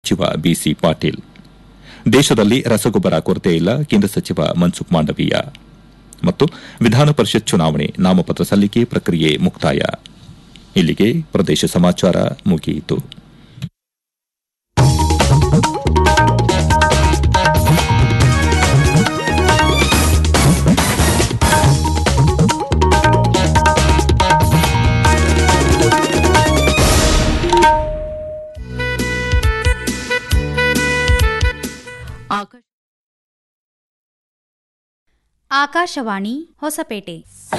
ಸಚಿವ ಬಿಸಿ ಪಾಟೀಲ್ ದೇಶದಲ್ಲಿ ರಸಗೊಬ್ಬರ ಕೊರತೆ ಇಲ್ಲ ಕೇಂದ್ರ ಸಚಿವ ಮನ್ಸುಖ್ ಮಾಂಡವೀಯ ಮತ್ತು ವಿಧಾನ ಪರಿಷತ್ ಚುನಾವಣೆ ನಾಮಪತ್ರ ಸಲ್ಲಿಕೆ ಪ್ರಕ್ರಿಯೆ ಮುಕ್ತಾಯ ಇಲ್ಲಿಗೆ ಪ್ರದೇಶ ಸಮಾಚಾರ ಮುಗಿಯಿತು ಆಕಾಶ ಆಕಾಶವಾಣಿ ಹೊಸಪೇಟೆ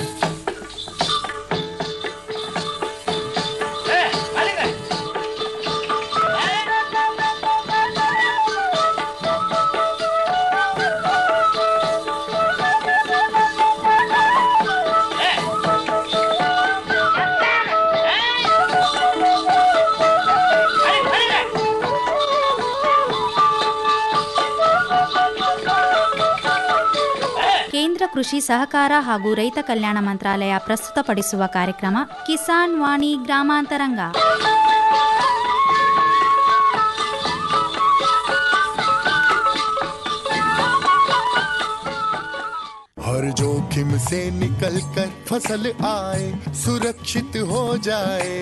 ಕೇಂದ್ರ ಕೃಷಿ ಸಹಕಾರ ಹಾಗೂ ರೈತ ಕಲ್ಯಾಣ ಮಂತ್ರಾಲಯ ಪ್ರಸ್ತುತಪಡಿಸುವ ಕಾರ್ಯಕ್ರಮ ಕಿಸಾನ್ ವಾಣಿ ಗ್ರಾಮಾಂತರಂಗ हर जोखिम से निकल कर फसल आए सुरक्षित हो जाए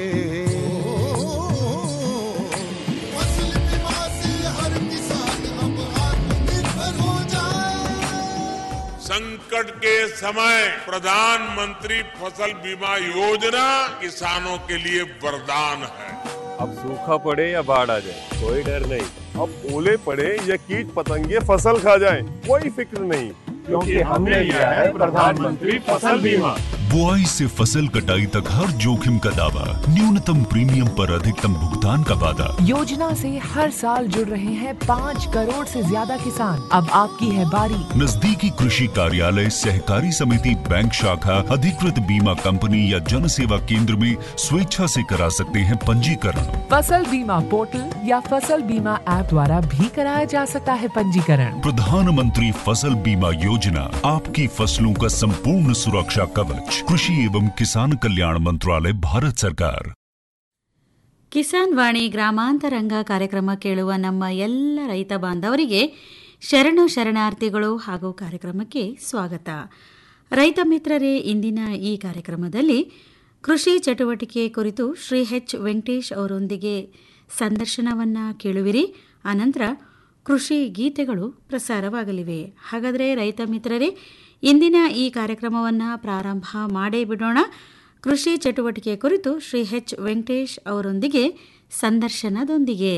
फसल बीमा से हर किसान अब आत्मनिर्भर हो जाए संकट के समय प्रधानमंत्री फसल बीमा योजना किसानों के लिए वरदान है अब सूखा पड़े या बाढ़ आ जाए कोई डर नहीं अब ओले पड़े या कीट पतंगे फसल खा जाए कोई फिक्र नहीं क्योंकि हमने लिया है प्रधानमंत्री फसल बीमा बुआई से फसल कटाई तक हर जोखिम का दावा न्यूनतम प्रीमियम पर अधिकतम भुगतान का वादा योजना से हर साल जुड़ रहे हैं पाँच करोड़ से ज्यादा किसान अब आपकी है बारी नजदीकी कृषि कार्यालय सहकारी समिति बैंक शाखा अधिकृत बीमा कंपनी या जन सेवा केंद्र में स्वेच्छा से करा सकते हैं पंजीकरण फसल बीमा पोर्टल या फसल बीमा ऐप द्वारा भी कराया जा सकता है पंजीकरण प्रधानमंत्री फसल बीमा योजना आपकी फसलों का संपूर्ण सुरक्षा कवच कृषि एवं किसान कल्याण मंत्रालय भारत सरकार ಕಿಸಾನ್ ವಾಣಿ ಗ್ರಾಮಾಂತರಂಗ ಕಾರ್ಯಕ್ರಮ ಕೇಳುವ ನಮ್ಮ ಎಲ್ಲ ರೈತ ಬಾಂಧವರಿಗೆ ಶರಣು ಶರಣಾರ್ಥಿಗಳು ಹಾಗೂ ಕಾರ್ಯಕ್ರಮಕ್ಕೆ ಸ್ವಾಗತ ರೈತ ಮಿತ್ರರೇ ಇಂದಿನ ಈ ಕಾರ್ಯಕ್ರಮದಲ್ಲಿ ಕೃಷಿ ಚಟುವಟಿಕೆ ಕುರಿತು ಶ್ರೀ ಎಚ್ ವೆಂಕಟೇಶ್ ಅವರೊಂದಿಗೆ ಸಂದರ್ಶನವನ್ನು ಕೇಳುವಿರಿ ಆನಂತರ ಕೃಷಿ ಗೀತೆಗಳು ಪ್ರಸಾರವಾಗಲಿವೆ ಹಾಗಾದರೆ ರೈತ ಮಿತ್ರರೇ ಇಂದಿನ ಈ ಕಾರ್ಯಕ್ರಮವನ್ನು ಪ್ರಾರಂಭ ಮಾಡೇ ಬಿಡೋಣ ಕೃಷಿ ಚಟುವಟಿಕೆ ಕುರಿತು ಶ್ರೀ ಎಚ್ ವೆಂಕಟೇಶ್ ಅವರೊಂದಿಗೆ ಸಂದರ್ಶನದೊಂದಿಗೆ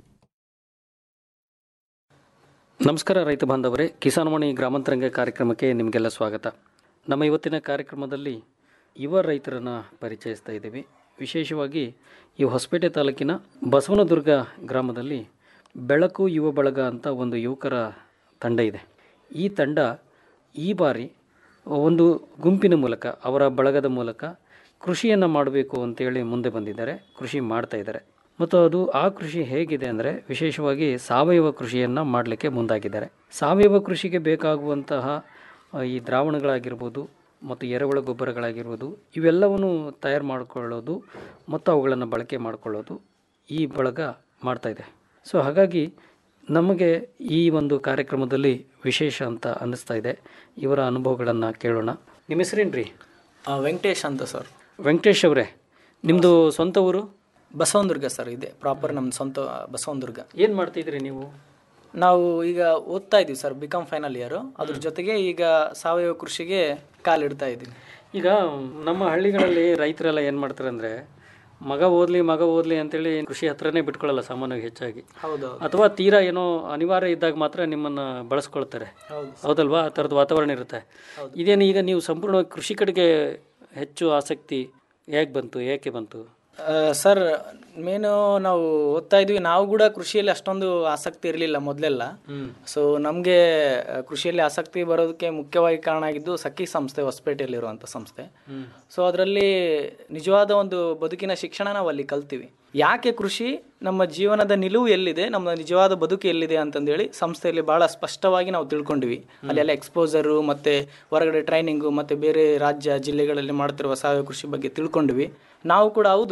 ನಮಸ್ಕಾರ ರೈತ ಬಾಂಧವರೇ ಕಿಸಾನ್ವಾಣಿ ಗ್ರಾಮಾಂತರಂಗ ಕಾರ್ಯಕ್ರಮಕ್ಕೆ ನಿಮಗೆಲ್ಲ ಸ್ವಾಗತ ನಮ್ಮ ಇವತ್ತಿನ ಕಾರ್ಯಕ್ರಮದಲ್ಲಿ ಯುವ ರೈತರನ್ನು ಪರಿಚಯಿಸ್ತಾ ಇದ್ದೀವಿ ವಿಶೇಷವಾಗಿ ಈ ಹೊಸಪೇಟೆ ತಾಲೂಕಿನ ಬಸವನದುರ್ಗ ಗ್ರಾಮದಲ್ಲಿ ಬೆಳಕು ಯುವ ಬಳಗ ಅಂತ ಒಂದು ಯುವಕರ ತಂಡ ಇದೆ ಈ ತಂಡ ಈ ಬಾರಿ ಒಂದು ಗುಂಪಿನ ಮೂಲಕ ಅವರ ಬಳಗದ ಮೂಲಕ ಕೃಷಿಯನ್ನು ಮಾಡಬೇಕು ಅಂತೇಳಿ ಮುಂದೆ ಬಂದಿದ್ದಾರೆ ಕೃಷಿ ಮಾಡ್ತಾ ಇದ್ದಾರೆ ಮತ್ತು ಅದು ಆ ಕೃಷಿ ಹೇಗಿದೆ ಅಂದರೆ ವಿಶೇಷವಾಗಿ ಸಾವಯವ ಕೃಷಿಯನ್ನು ಮಾಡಲಿಕ್ಕೆ ಮುಂದಾಗಿದ್ದಾರೆ ಸಾವಯವ ಕೃಷಿಗೆ ಬೇಕಾಗುವಂತಹ ಆ, ಈ ದ್ರಾವಣಗಳಾಗಿರ್ಬೋದು ಮತ್ತು ಎರೆಹುಳ ಗೊಬ್ಬರಗಳಾಗಿರ್ಬೋದು ಇವೆಲ್ಲವನ್ನು ತಯಾರು ಮಾಡಿಕೊಳ್ಳೋದು ಮತ್ತು ಅವುಗಳನ್ನು ಬಳಕೆ ಮಾಡಿಕೊಳ್ಳೋದು ಈ ಬಳಗ ಮಾಡ್ತಾಯಿದೆ ಸೊ ಹಾಗಾಗಿ ನಮಗೆ ಈ ಒಂದು ಕಾರ್ಯಕ್ರಮದಲ್ಲಿ ವಿಶೇಷ ಅಂತ ಅನ್ನಿಸ್ತಾ ಇದೆ ಇವರ ಅನುಭವಗಳನ್ನು ಕೇಳೋಣ ನಿಮ್ಮ ಹೆಸರೇನು ರೀ ಆ, ವೆಂಕಟೇಶ್ ಅಂತ ಸರ್ ವೆಂಕಟೇಶ್ ಅವರೇ ನಿಮ್ಮದು ಸ್ವಂತ ಊರು ಬಸವನದುರ್ಗ ಸರ್ ಇದೆ ಪ್ರಾಪರ್ ನಮ್ಮ ಸ್ವಂತ ಬಸವನದುರ್ಗ ಏನು ಮಾಡ್ತಿದ್ರಿ ನೀವು ನಾವು ಈಗ ಓದ್ತಾ ಇದ್ದೀವಿ sir B com final year ಅದ್ರ ಜೊತೆಗೆ ಈಗ ಸಾವಯವ ಕೃಷಿಗೆ ಕಾಲಿಡ್ತಾ ಇದ್ದೀವಿ ಈಗ ನಮ್ಮ ಹಳ್ಳಿಗಳಲ್ಲಿ ರೈತರೆಲ್ಲ ಏನು ಮಾಡ್ತಾರೆ ಅಂದರೆ ಮಗ ಓದಲಿ ಮಗ ಓದಲಿ ಅಂತೇಳಿ ಕೃಷಿ ಹತ್ರನೇ ಬಿಟ್ಕೊಳ್ಳಲ್ಲ ಸಾಮಾನ್ಯವಾಗಿ ಹೆಚ್ಚಾಗಿ ಹೌದು ಅಥವಾ ತೀರಾ ಏನೋ ಅನಿವಾರ್ಯ ಇದ್ದಾಗ ಮಾತ್ರ ನಿಮ್ಮನ್ನು ಬಳಸ್ಕೊಳ್ತಾರೆ ಹೌದು. ಹೌದಲ್ವಾ ಆ ಥರದ್ದು ವಾತಾವರಣ ಇರುತ್ತೆ ಇದೇನು ಈಗ ನೀವು ಸಂಪೂರ್ಣವಾಗಿ ಕೃಷಿ ಕಡೆಗೆ ಹೆಚ್ಚು ಆಸಕ್ತಿ ಹೇಗೆ ಬಂತು ಏಕೆ ಬಂತು ಆ, ಸರ್ ಮೇನು ನಾವು ಓದ್ತಾ ಇದ್ವಿ ನಾವು ಕೂಡ ಕೃಷಿಯಲ್ಲಿ ಅಷ್ಟೊಂದು ಆಸಕ್ತಿ ಇರಲಿಲ್ಲ ಮೊದಲೆಲ್ಲ ಸೊ ನಮಗೆ ಕೃಷಿಯಲ್ಲಿ ಆಸಕ್ತಿ ಬರೋದಕ್ಕೆ ಮುಖ್ಯವಾಗಿ ಕಾರಣ ಆಗಿದ್ದು ಸಖಿ ಸಂಸ್ಥೆ ಹೊಸಪೇಟೆಯಲ್ಲಿರುವಂಥ ಸಂಸ್ಥೆ ಸೊ ಅದರಲ್ಲಿ ನಿಜವಾದ ಒಂದು ಬದುಕಿನ ಶಿಕ್ಷಣ ನಾವು ಅಲ್ಲಿ ಕಲ್ತೀವಿ ಯಾಕೆ ಕೃಷಿ ನಮ್ಮ ಜೀವನದ ನಿಲುವು ಎಲ್ಲಿದೆ ನಮ್ಮ ನಿಜವಾದ ಬದುಕು ಎಲ್ಲಿದೆ ಅಂತಂದೇಳಿ ಸಂಸ್ಥೆಯಲ್ಲಿ ಬಹಳ ಸ್ಪಷ್ಟವಾಗಿ ನಾವು ತಿಳ್ಕೊಂಡ್ವಿ ಅಲ್ಲೆಲ್ಲ ಎಕ್ಸ್ಪೋಸರು ಮತ್ತು ಹೊರಗಡೆ ಟ್ರೈನಿಂಗು ಮತ್ತು ಬೇರೆ ರಾಜ್ಯ ಜಿಲ್ಲೆಗಳಲ್ಲಿ ಮಾಡ್ತಿರುವ ಸಾವಯವ ಕೃಷಿ ಬಗ್ಗೆ ತಿಳ್ಕೊಂಡ್ವಿ ನಾವು ಕೂಡ ಹೌದು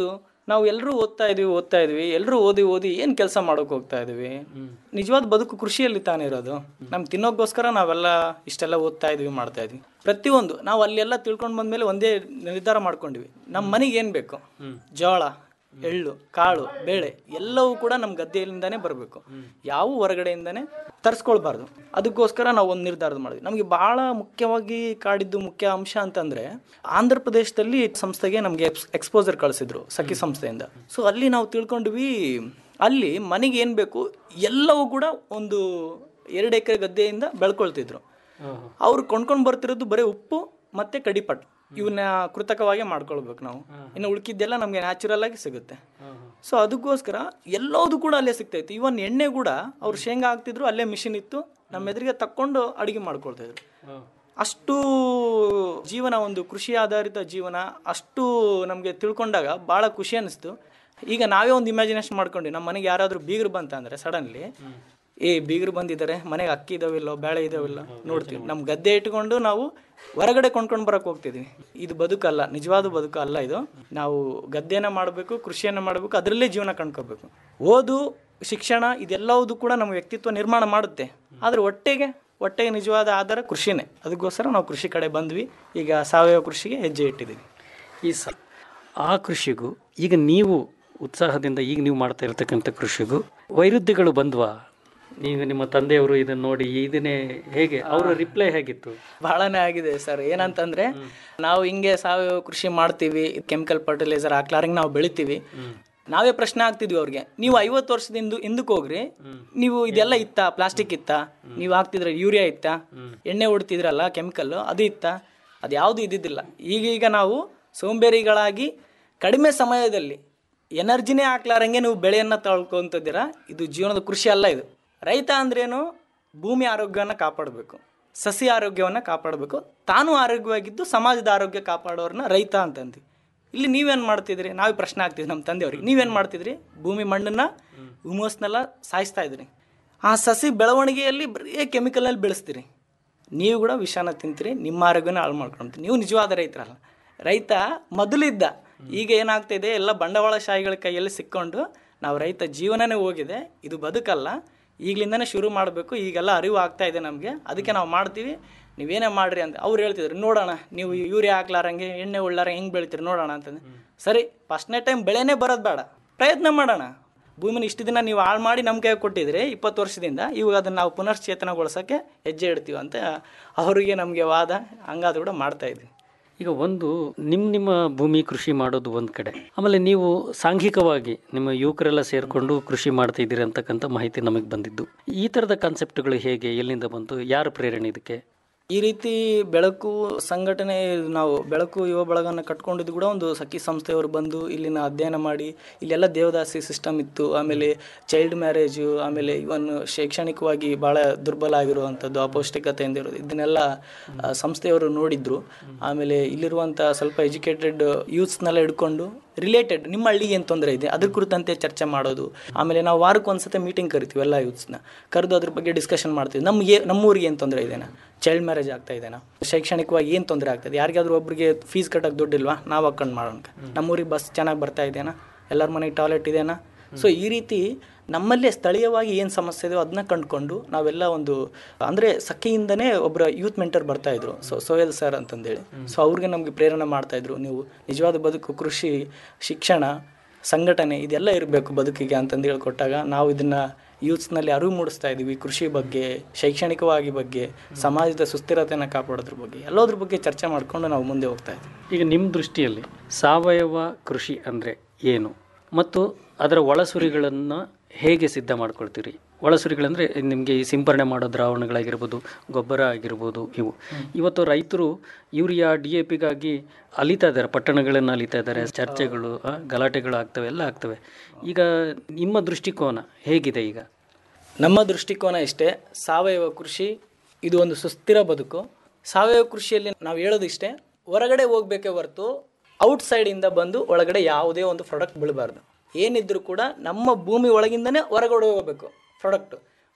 ನಾವು ಎಲ್ಲರೂ ಓದ್ತಾ ಇದೀವಿ ಓದ್ತಾ ಇದೀವಿ ಎಲ್ಲರೂ ಓದಿ ಓದಿ ಏನು ಕೆಲಸ ಮಾಡೋಕೆ ಹೋಗ್ತಾ ಇದೀವಿ ನಿಜವಾದ ಬದುಕು ಕೃಷಿಯಲ್ಲಿ ತಾನೇ ಇರೋದು ನಮ್ಗೆ ತಿನ್ನೋಕ್ಕೋಸ್ಕರ ನಾವೆಲ್ಲ ಇಷ್ಟೆಲ್ಲ ಓದ್ತಾ ಇದೀವಿ ಮಾಡ್ತಾ ಇದೀವಿ ಪ್ರತಿಯೊಂದು ನಾವು ಅಲ್ಲೆಲ್ಲ ತಿಳ್ಕೊಂಡು ಬಂದ್ಮೇಲೆ ಒಂದೇ ನಿರ್ಧಾರ ಮಾಡ್ಕೊಂಡಿವಿ ನಮ್ಮ ಮನೆಗೆ ಏನು ಬೇಕು ಜೋಳ ಎಳ್ಳು ಕಾಳು ಬೇಳೆ ಎಲ್ಲವೂ ಕೂಡ ನಮ್ಮ ಗದ್ದೆಯಿಂದಾನೇ ಬರಬೇಕು ಯಾವ ಹೊರಗಡೆಯಿಂದಾನೇ ತರಿಸ್ಕೊಳ್ಬಾರ್ದು ಅದಕ್ಕೋಸ್ಕರ ನಾವು ಒಂದು ನಿರ್ಧಾರ ಮಾಡಿದ್ವಿ ನಮಗೆ ಬಹಳ ಮುಖ್ಯವಾಗಿ ಕಾಡಿದ್ದು ಮುಖ್ಯ ಅಂಶ ಅಂತಂದ್ರೆ ಆಂಧ್ರ ಪ್ರದೇಶದಲ್ಲಿ ಸಂಸ್ಥೆಗೆ ನಮಗೆ ಎಕ್ಸ್ಪೋಸರ್ ಕಳಿಸಿದ್ರು ಸಖಿ ಸಂಸ್ಥೆಯಿಂದ ಸೊ ಅಲ್ಲಿ ನಾವು ತಿಳ್ಕೊಂಡ್ವಿ ಅಲ್ಲಿ ಮನೆಗೆ ಏನು ಬೇಕು ಎಲ್ಲವೂ ಕೂಡ ಒಂದು ಎರಡು ಎಕರೆ ಗದ್ದೆಯಿಂದ ಬೆಳ್ಕೊಳ್ತಿದ್ರು ಅವ್ರು ಕೊಂಡ್ಕೊಂಡು ಬರ್ತಿರೋದು ಬರೀ ಉಪ್ಪು ಮತ್ತೆ ಕಡಿಪಟ್ಟು ಇವನ್ನ ಕೃತಕವಾಗಿ ಮಾಡ್ಕೊಳ್ಬೇಕು ನಾವು ಇನ್ನು ಉಳ್ಕಿದ್ದೆಲ್ಲ ನಮಗೆ ನ್ಯಾಚುರಲ್ ಆಗಿ ಸಿಗುತ್ತೆ ಸೊ ಅದಕ್ಕೋಸ್ಕರ ಎಲ್ಲೋದು ಕೂಡ ಅಲ್ಲೇ ಸಿಗ್ತೈತಿ ಇವನ್ ಎಣ್ಣೆ ಕೂಡ ಅವ್ರು ಶೇಂಗಾ ಹಾಕ್ತಿದ್ರು ಅಲ್ಲೇ ಮಿಷಿನ್ ಇತ್ತು ನಮ್ಮ ಎದುರಿಗೆ ತಕ್ಕೊಂಡು ಅಡಿಗೆ ಮಾಡ್ಕೊಳ್ತಾ ಇದ್ರು ಅಷ್ಟು ಜೀವನ ಒಂದು ಕೃಷಿ ಆಧಾರಿತ ಜೀವನ ಅಷ್ಟು ನಮಗೆ ತಿಳ್ಕೊಂಡಾಗ ಭಾಳ ಖುಷಿ ಅನಿಸ್ತು ಈಗ ನಾವೇ ಒಂದು ಇಮ್ಯಾಜಿನೇಷನ್ ಮಾಡ್ಕೊಂಡ್ವಿ ನಮ್ಮ ಮನೆಗೆ ಯಾರಾದರೂ ಬೀಗರು ಬಂತ ಅಂದ್ರೆ ಸಡನ್ಲಿ ಏ ಬೀಗರು ಬಂದಿದ್ದಾರೆ ಮನೆಗೆ ಅಕ್ಕಿ ಇದಾವಿಲ್ಲೋ ಬೇಳೆ ಇದಾವಿಲ್ಲ ನೋಡ್ತೀವಿ ನಮ್ಮ ಗದ್ದೆ ಇಟ್ಕೊಂಡು ನಾವು ಹೊರಗಡೆ ಕೊಂಡ್ಕೊಂಡು ಬರಕ್ ಹೋಗ್ತಿದ್ವಿ ಇದು ಬದುಕಲ್ಲ ನಿಜವಾದ ಬದುಕು ಅಲ್ಲ ಇದು ನಾವು ಗದ್ದೆನ ಮಾಡಬೇಕು ಕೃಷಿಯನ್ನ ಮಾಡಬೇಕು ಅದರಲ್ಲೇ ಜೀವನ ಕಂಡ್ಕೋಬೇಕು ಓದು ಶಿಕ್ಷಣ ಇದೆಲ್ಲವುದು ಕೂಡ ನಮ್ಮ ವ್ಯಕ್ತಿತ್ವ ನಿರ್ಮಾಣ ಮಾಡುತ್ತೆ ಆದರೆ ಹೊಟ್ಟೆಗೆ ಹೊಟ್ಟೆಗೆ ನಿಜವಾದ ಆಧಾರ ಕೃಷಿನೇ ಅದಕ್ಕೋಸ್ಕರ ನಾವು ಕೃಷಿ ಕಡೆ ಬಂದ್ವಿ ಈಗ ಸಾವಯವ ಕೃಷಿಗೆ ಹೆಜ್ಜೆ ಇಟ್ಟಿದ್ದೀವಿ ಈ ಸ ಆ ಕೃಷಿಗೂ ಈಗ ನೀವು ಉತ್ಸಾಹದಿಂದ ಈಗ ನೀವು ಮಾಡ್ತಾ ಇರ್ತಕ್ಕಂಥ ಕೃಷಿಗೂ ವೈರುಧ್ಯಗಳು ಬಂದ್ವಾ ನೀವು ನಿಮ್ಮ ತಂದೆಯವರು ಇದನ್ನ ನೋಡಿ ಇದನ್ನೇ ಹೇಗೆ ಅವರ ರಿಪ್ಲೈ ಹೇಗಿತ್ತು ಬಹಳನೇ ಆಗಿದೆ ಸರ್ ಏನಂತಂದ್ರೆ ನಾವು ಹಿಂಗೆ ಸಾವಯವ ಕೃಷಿ ಮಾಡ್ತೀವಿ ಕೆಮಿಕಲ್ ಫರ್ಟಿಲೈಸರ್ ಹಾಕ್ಲಾರಂಗೆ ನಾವು ಬೆಳಿತೀವಿ ನಾವೇ ಪ್ರಶ್ನೆ ಆಗ್ತಿದ್ವಿ ಅವ್ರಿಗೆ ನೀವು ಐವತ್ತು ವರ್ಷದಿಂದ ಹಿಂದಕ್ಕೆ ಹೋಗ್ರಿ ನೀವು ಇದೆಲ್ಲ ಇತ್ತಾ ಪ್ಲಾಸ್ಟಿಕ್ ಇತ್ತಾ ನೀವು ಹಾಕ್ತಿದ್ರೆ ಯೂರಿಯಾ ಇತ್ತಾ ಎಣ್ಣೆ ಹೊಡ್ತಿದ್ರಲ್ಲ ಕೆಮಿಕಲ್ ಅದು ಇತ್ತಾ ಅದು ಯಾವುದು ಇದ್ದಿದ್ದಿಲ್ಲ ಈಗೀಗ ನಾವು ಸೋಂಬೇರಿಗಳಾಗಿ ಕಡಿಮೆ ಸಮಯದಲ್ಲಿ ಎನರ್ಜಿನೇ ಹಾಕ್ಲಾರಂಗೆ ನೀವು ಬೆಳೆಯನ್ನು ತಳ್ಕೊಂತಿದ್ದೀರಾ ಇದು ಜೀವನದ ಕೃಷಿ ಅಲ್ಲ ಇದು ರೈತ ಅಂದ್ರೇನು ಭೂಮಿ ಆರೋಗ್ಯವನ್ನು ಕಾಪಾಡಬೇಕು ಸಸಿ ಆರೋಗ್ಯವನ್ನು ಕಾಪಾಡಬೇಕು ತಾನು ಆರೋಗ್ಯವಾಗಿದ್ದು ಸಮಾಜದ ಆರೋಗ್ಯ ಕಾಪಾಡೋರನ್ನ ರೈತ ಅಂತಂದ್ವಿ ಇಲ್ಲಿ ನೀವೇನು ಮಾಡ್ತಿದ್ರಿ ನಾವೇ ಪ್ರಶ್ನೆ ಆಗ್ತಿದ್ವಿ ನಮ್ಮ ತಂದೆಯವ್ರಿಗೆ ನೀವೇನು ಮಾಡ್ತಿದ್ರಿ ಭೂಮಿ ಮಣ್ಣನ್ನ ಹುಮಸ್ನೆಲ್ಲ ಸಾಯಿಸ್ತಾ ಇದ್ರಿ ಆ ಸಸಿ ಬೆಳವಣಿಗೆಯಲ್ಲಿ ಬರೀ ಕೆಮಿಕಲಲ್ಲಿ ಬೆಳೆಸ್ತೀರಿ ನೀವು ಕೂಡ ವಿಷಾನ ತಿಂತೀರಿ ನಿಮ್ಮ ಆರೋಗ್ಯನ ಹಾಳು ಮಾಡ್ಕೊಂತೀರಿ ನೀವು ನಿಜವಾದ ರೈತರಲ್ಲ ರೈತ ಮೊದಲಿದ್ದ ಈಗ ಏನಾಗ್ತಿದೆ ಎಲ್ಲ ಬಂಡವಾಳಶಾಹಿಗಳ ಕೈಯಲ್ಲಿ ಸಿಕ್ಕೊಂಡು ನಾವು ರೈತ ಜೀವನನೇ ಹೋಗಿದೆ ಇದು ಬದುಕಲ್ಲ ಈಗಲಿಂದನೇ ಶುರು ಮಾಡಬೇಕು ಈಗೆಲ್ಲ ಅರಿವು ಆಗ್ತಾ ಇದೆ ನಮಗೆ ಅದಕ್ಕೆ ನಾವು ಮಾಡ್ತೀವಿ ನೀವೇನೇ ಮಾಡ್ರಿ ಅಂತ ಅವ್ರು ಹೇಳ್ತಿದ್ರು ನೋಡೋಣ ನೀವು ಯೂರಿಯಾ ಹಾಕ್ಲಾರಂಗೆ ಎಣ್ಣೆ ಉಳ್ಳಾರ ಹೆಂಗೆ ಬೆಳಿತೀರಿ ನೋಡೋಣ ಅಂತಂದು ಸರಿ ಫಸ್ಟ್ನೇ ಟೈಮ್ ಬೆಳೆನೇ ಬರೋದು ಬೇಡ ಪ್ರಯತ್ನ ಮಾಡೋಣ ಭೂಮಿನ ಇಷ್ಟು ದಿನ ನೀವು ಹಾಳು ಮಾಡಿ ನಮ್ಮ ಕೈ ಕೊಟ್ಟಿದ್ರೆ ಇಪ್ಪತ್ತು ವರ್ಷದಿಂದ ಇವಾಗ ಅದನ್ನು ನಾವು ಪುನಶ್ಚೇತನಗೊಳಿಸೋಕ್ಕೆ ಹೆಜ್ಜೆ ಇಡ್ತೀವಿ ಅಂತ ಅವರಿಗೆ ನಮಗೆ ವಾದ ಹಂಗಾದ್ರೂ ಕೂಡ ಮಾಡ್ತಾ ಇದ್ವಿ ಈಗ ಒಂದು ನಿಮ್ಮ ನಿಮ್ಮ ಭೂಮಿ ಕೃಷಿ ಮಾಡೋದು ಒಂದು ಕಡೆ ಆಮೇಲೆ ನೀವು ಸಾಂಘಿಕವಾಗಿ ನಿಮ್ಮ ಯುವಕರೆಲ್ಲ ಸೇರಿಕೊಂಡು ಕೃಷಿ ಮಾಡ್ತಾ ಇದ್ದೀರಿ ಅಂತಕ್ಕಂಥ ಮಾಹಿತಿ ನಮಗೆ ಬಂದಿದ್ದು ಈ ಥರದ ಕಾನ್ಸೆಪ್ಟ್ಗಳು ಹೇಗೆ ಎಲ್ಲಿಂದ ಬಂತು ಯಾರ ಪ್ರೇರಣೆ ಇದಕ್ಕೆ ಈ ರೀತಿ ಬೆಳಕು ಸಂಘಟನೆ ನಾವು ಬೆಳಕು ಯುವ ಬಳಗವನ್ನು ಕಟ್ಕೊಂಡಿದ್ದು ಕೂಡ ಒಂದು ಸಖಿ ಸಂಸ್ಥೆಯವರು ಬಂದು ಇಲ್ಲಿನ ಅಧ್ಯಯನ ಮಾಡಿ ಇಲ್ಲೆಲ್ಲ ದೇವದಾಸಿ ಸಿಸ್ಟಮ್ ಇತ್ತು ಆಮೇಲೆ ಚೈಲ್ಡ್ ಮ್ಯಾರೇಜು ಆಮೇಲೆ ಇವನ್ ಶೈಕ್ಷಣಿಕವಾಗಿ ಭಾಳ ದುರ್ಬಲ ಆಗಿರುವಂಥದ್ದು ಅಪೌಷ್ಟಿಕತೆಯಿಂದ ಇರೋದು ಇದನ್ನೆಲ್ಲ ಆ, ಸಂಸ್ಥೆಯವರು ನೋಡಿದ್ರು ಆಮೇಲೆ ಇಲ್ಲಿರುವಂಥ ಸ್ವಲ್ಪ ಎಜುಕೇಟೆಡ್ ಯೂತ್ಸ್ನೆಲ್ಲ ಹಿಡ್ಕೊಂಡು ರಿಲೇಟೆಡ್ ನಿಮ್ಮ ಹಳ್ಳಿಗೆ ಏನು ತೊಂದರೆ ಇದೆ ಅದ್ರ ಕುರಿತಂತೆ ಚರ್ಚೆ ಮಾಡೋದು ಆಮೇಲೆ ನಾವು ವಾರಕ್ಕೆ ಒಂದ್ಸತಿ ಮೀಟಿಂಗ್ ಕರಿತೀವಿ ಎಲ್ಲ ಯೂತ್ಸ್ನ ಕರೆದು ಅದ್ರ ಬಗ್ಗೆ ಡಿಸ್ಕಷನ್ ಮಾಡ್ತೀವಿ ನಮಗೆ ನಮ್ಮೂರಿಗೆ ಏನು ತೊಂದರೆ ಇದೆನಾ ಚೈಲ್ಡ್ ಮ್ಯಾರೇಜ್ ಆಗ್ತಾ ಇದೆನಾ ಶೈಕ್ಷಣಿಕವಾಗಿ ಏನು ತೊಂದರೆ ಆಗ್ತದೆ ಯಾರಿಗಾದ್ರೂ ಒಬ್ಬರಿಗೆ ಫೀಸ್ ಕಟ್ಟೋಕೆ ದುಡ್ಡಿಲ್ವಾ ನಾವು ಹಾಕೊಂಡು ಮಾಡೋಣ ನಮ್ಮೂರಿಗೆ ಬಸ್ ಚೆನ್ನಾಗಿ ಬರ್ತಾ ಇದೆನಾ ಎಲ್ಲರ ಮನೆಗೆ ಟಾಯ್ಲೆಟ್ ಇದೆನಾ ಸೊ ಈ ರೀತಿ ನಮ್ಮಲ್ಲೇ ಸ್ಥಳೀಯವಾಗಿ ಏನು ಸಮಸ್ಯೆ ಇದೆಯೋ ಅದನ್ನ ಕಂಡುಕೊಂಡು ನಾವೆಲ್ಲ ಒಂದು ಅಂದರೆ ಸಖಿಯಿಂದನೇ ಒಬ್ಬರ ಯೂತ್ ಮೆಂಟರ್ ಬರ್ತಾ ಇದ್ರು ಸೊ ಸೋಯಲ್ ಸರ್ ಅಂತಂದೇಳಿ ಸೊ ಅವ್ರಿಗೆ ನಮಗೆ ಪ್ರೇರಣೆ ಮಾಡ್ತಾ ಇದ್ರು ನೀವು ನಿಜವಾದ ಬದುಕು ಕೃಷಿ ಶಿಕ್ಷಣ ಸಂಘಟನೆ ಇದೆಲ್ಲ ಇರಬೇಕು ಬದುಕಿಗೆ ಅಂತಂದು ಹೇಳ್ಕೊಟ್ಟಾಗ ನಾವು ಇದನ್ನ ಯೂತ್ಸ್ನಲ್ಲಿ ಅರಿವು ಮೂಡಿಸ್ತಾ ಇದ್ದೀವಿ ಕೃಷಿ ಬಗ್ಗೆ ಶೈಕ್ಷಣಿಕವಾಗಿ ಬಗ್ಗೆ ಸಮಾಜದ ಸುಸ್ಥಿರತೆಯನ್ನು ಕಾಪಾಡೋದ್ರ ಬಗ್ಗೆ ಎಲ್ಲೋದ್ರ ಬಗ್ಗೆ ಚರ್ಚೆ ಮಾಡಿಕೊಂಡು ನಾವು ಮುಂದೆ ಹೋಗ್ತಾ ಇದ್ದೀವಿ ಈಗ ನಿಮ್ಮ ದೃಷ್ಟಿಯಲ್ಲಿ ಸಾವಯವ ಕೃಷಿ ಅಂದರೆ ಏನು ಮತ್ತು ಅದರ ಒಳಸುರಿಗಳನ್ನು ಹೇಗೆ ಸಿದ್ಧ ಮಾಡ್ಕೊಳ್ತೀರಿ ಒಳಸುರಿಗಳಂದರೆ ನಿಮಗೆ ಈ ಸಿಂಪರಣೆ ಮಾಡೋ ದ್ರಾವಣಗಳಾಗಿರ್ಬೋದು ಗೊಬ್ಬರ ಆಗಿರ್ಬೋದು ಇವು ಇವತ್ತು ರೈತರು ಯೂರಿಯಾ ಡಿ ಎ ಪಿಗಾಗಿ ಅಲಿತಾ ಇದ್ದಾರೆ ಪಟ್ಟಣಗಳನ್ನು ಅಲಿತಾ ಇದ್ದಾರೆ ಚರ್ಚೆಗಳು ಆ, ಗಲಾಟೆಗಳು ಆಗ್ತವೆ ಎಲ್ಲ ಆಗ್ತವೆ ಈಗ ನಿಮ್ಮ ದೃಷ್ಟಿಕೋನ ಹೇಗಿದೆ ಈಗ ನಮ್ಮ ದೃಷ್ಟಿಕೋನ ಇಷ್ಟೇ ಸಾವಯವ ಕೃಷಿ ಇದು ಒಂದು ಸುಸ್ಥಿರ ಬದುಕು ಸಾವಯವ ಕೃಷಿಯಲ್ಲಿ ನಾವು ಹೇಳೋದು ಇಷ್ಟೇ ಹೊರಗಡೆ ಹೋಗ್ಬೇಕೇ ಹೊರತು ಔಟ್ ಸೈಡಿಂದ ಬಂದು ಒಳಗಡೆ ಯಾವುದೇ ಒಂದು ಪ್ರಾಡಕ್ಟ್ ಬೀಳಬಾರ್ದು ಏನಿದ್ರು ಕೂಡ ನಮ್ಮ ಭೂಮಿ ಒಳಗಿಂದನೇ ಹೊರಗಡೆ ಹೋಗಬೇಕು ಪ್ರಾಡಕ್ಟು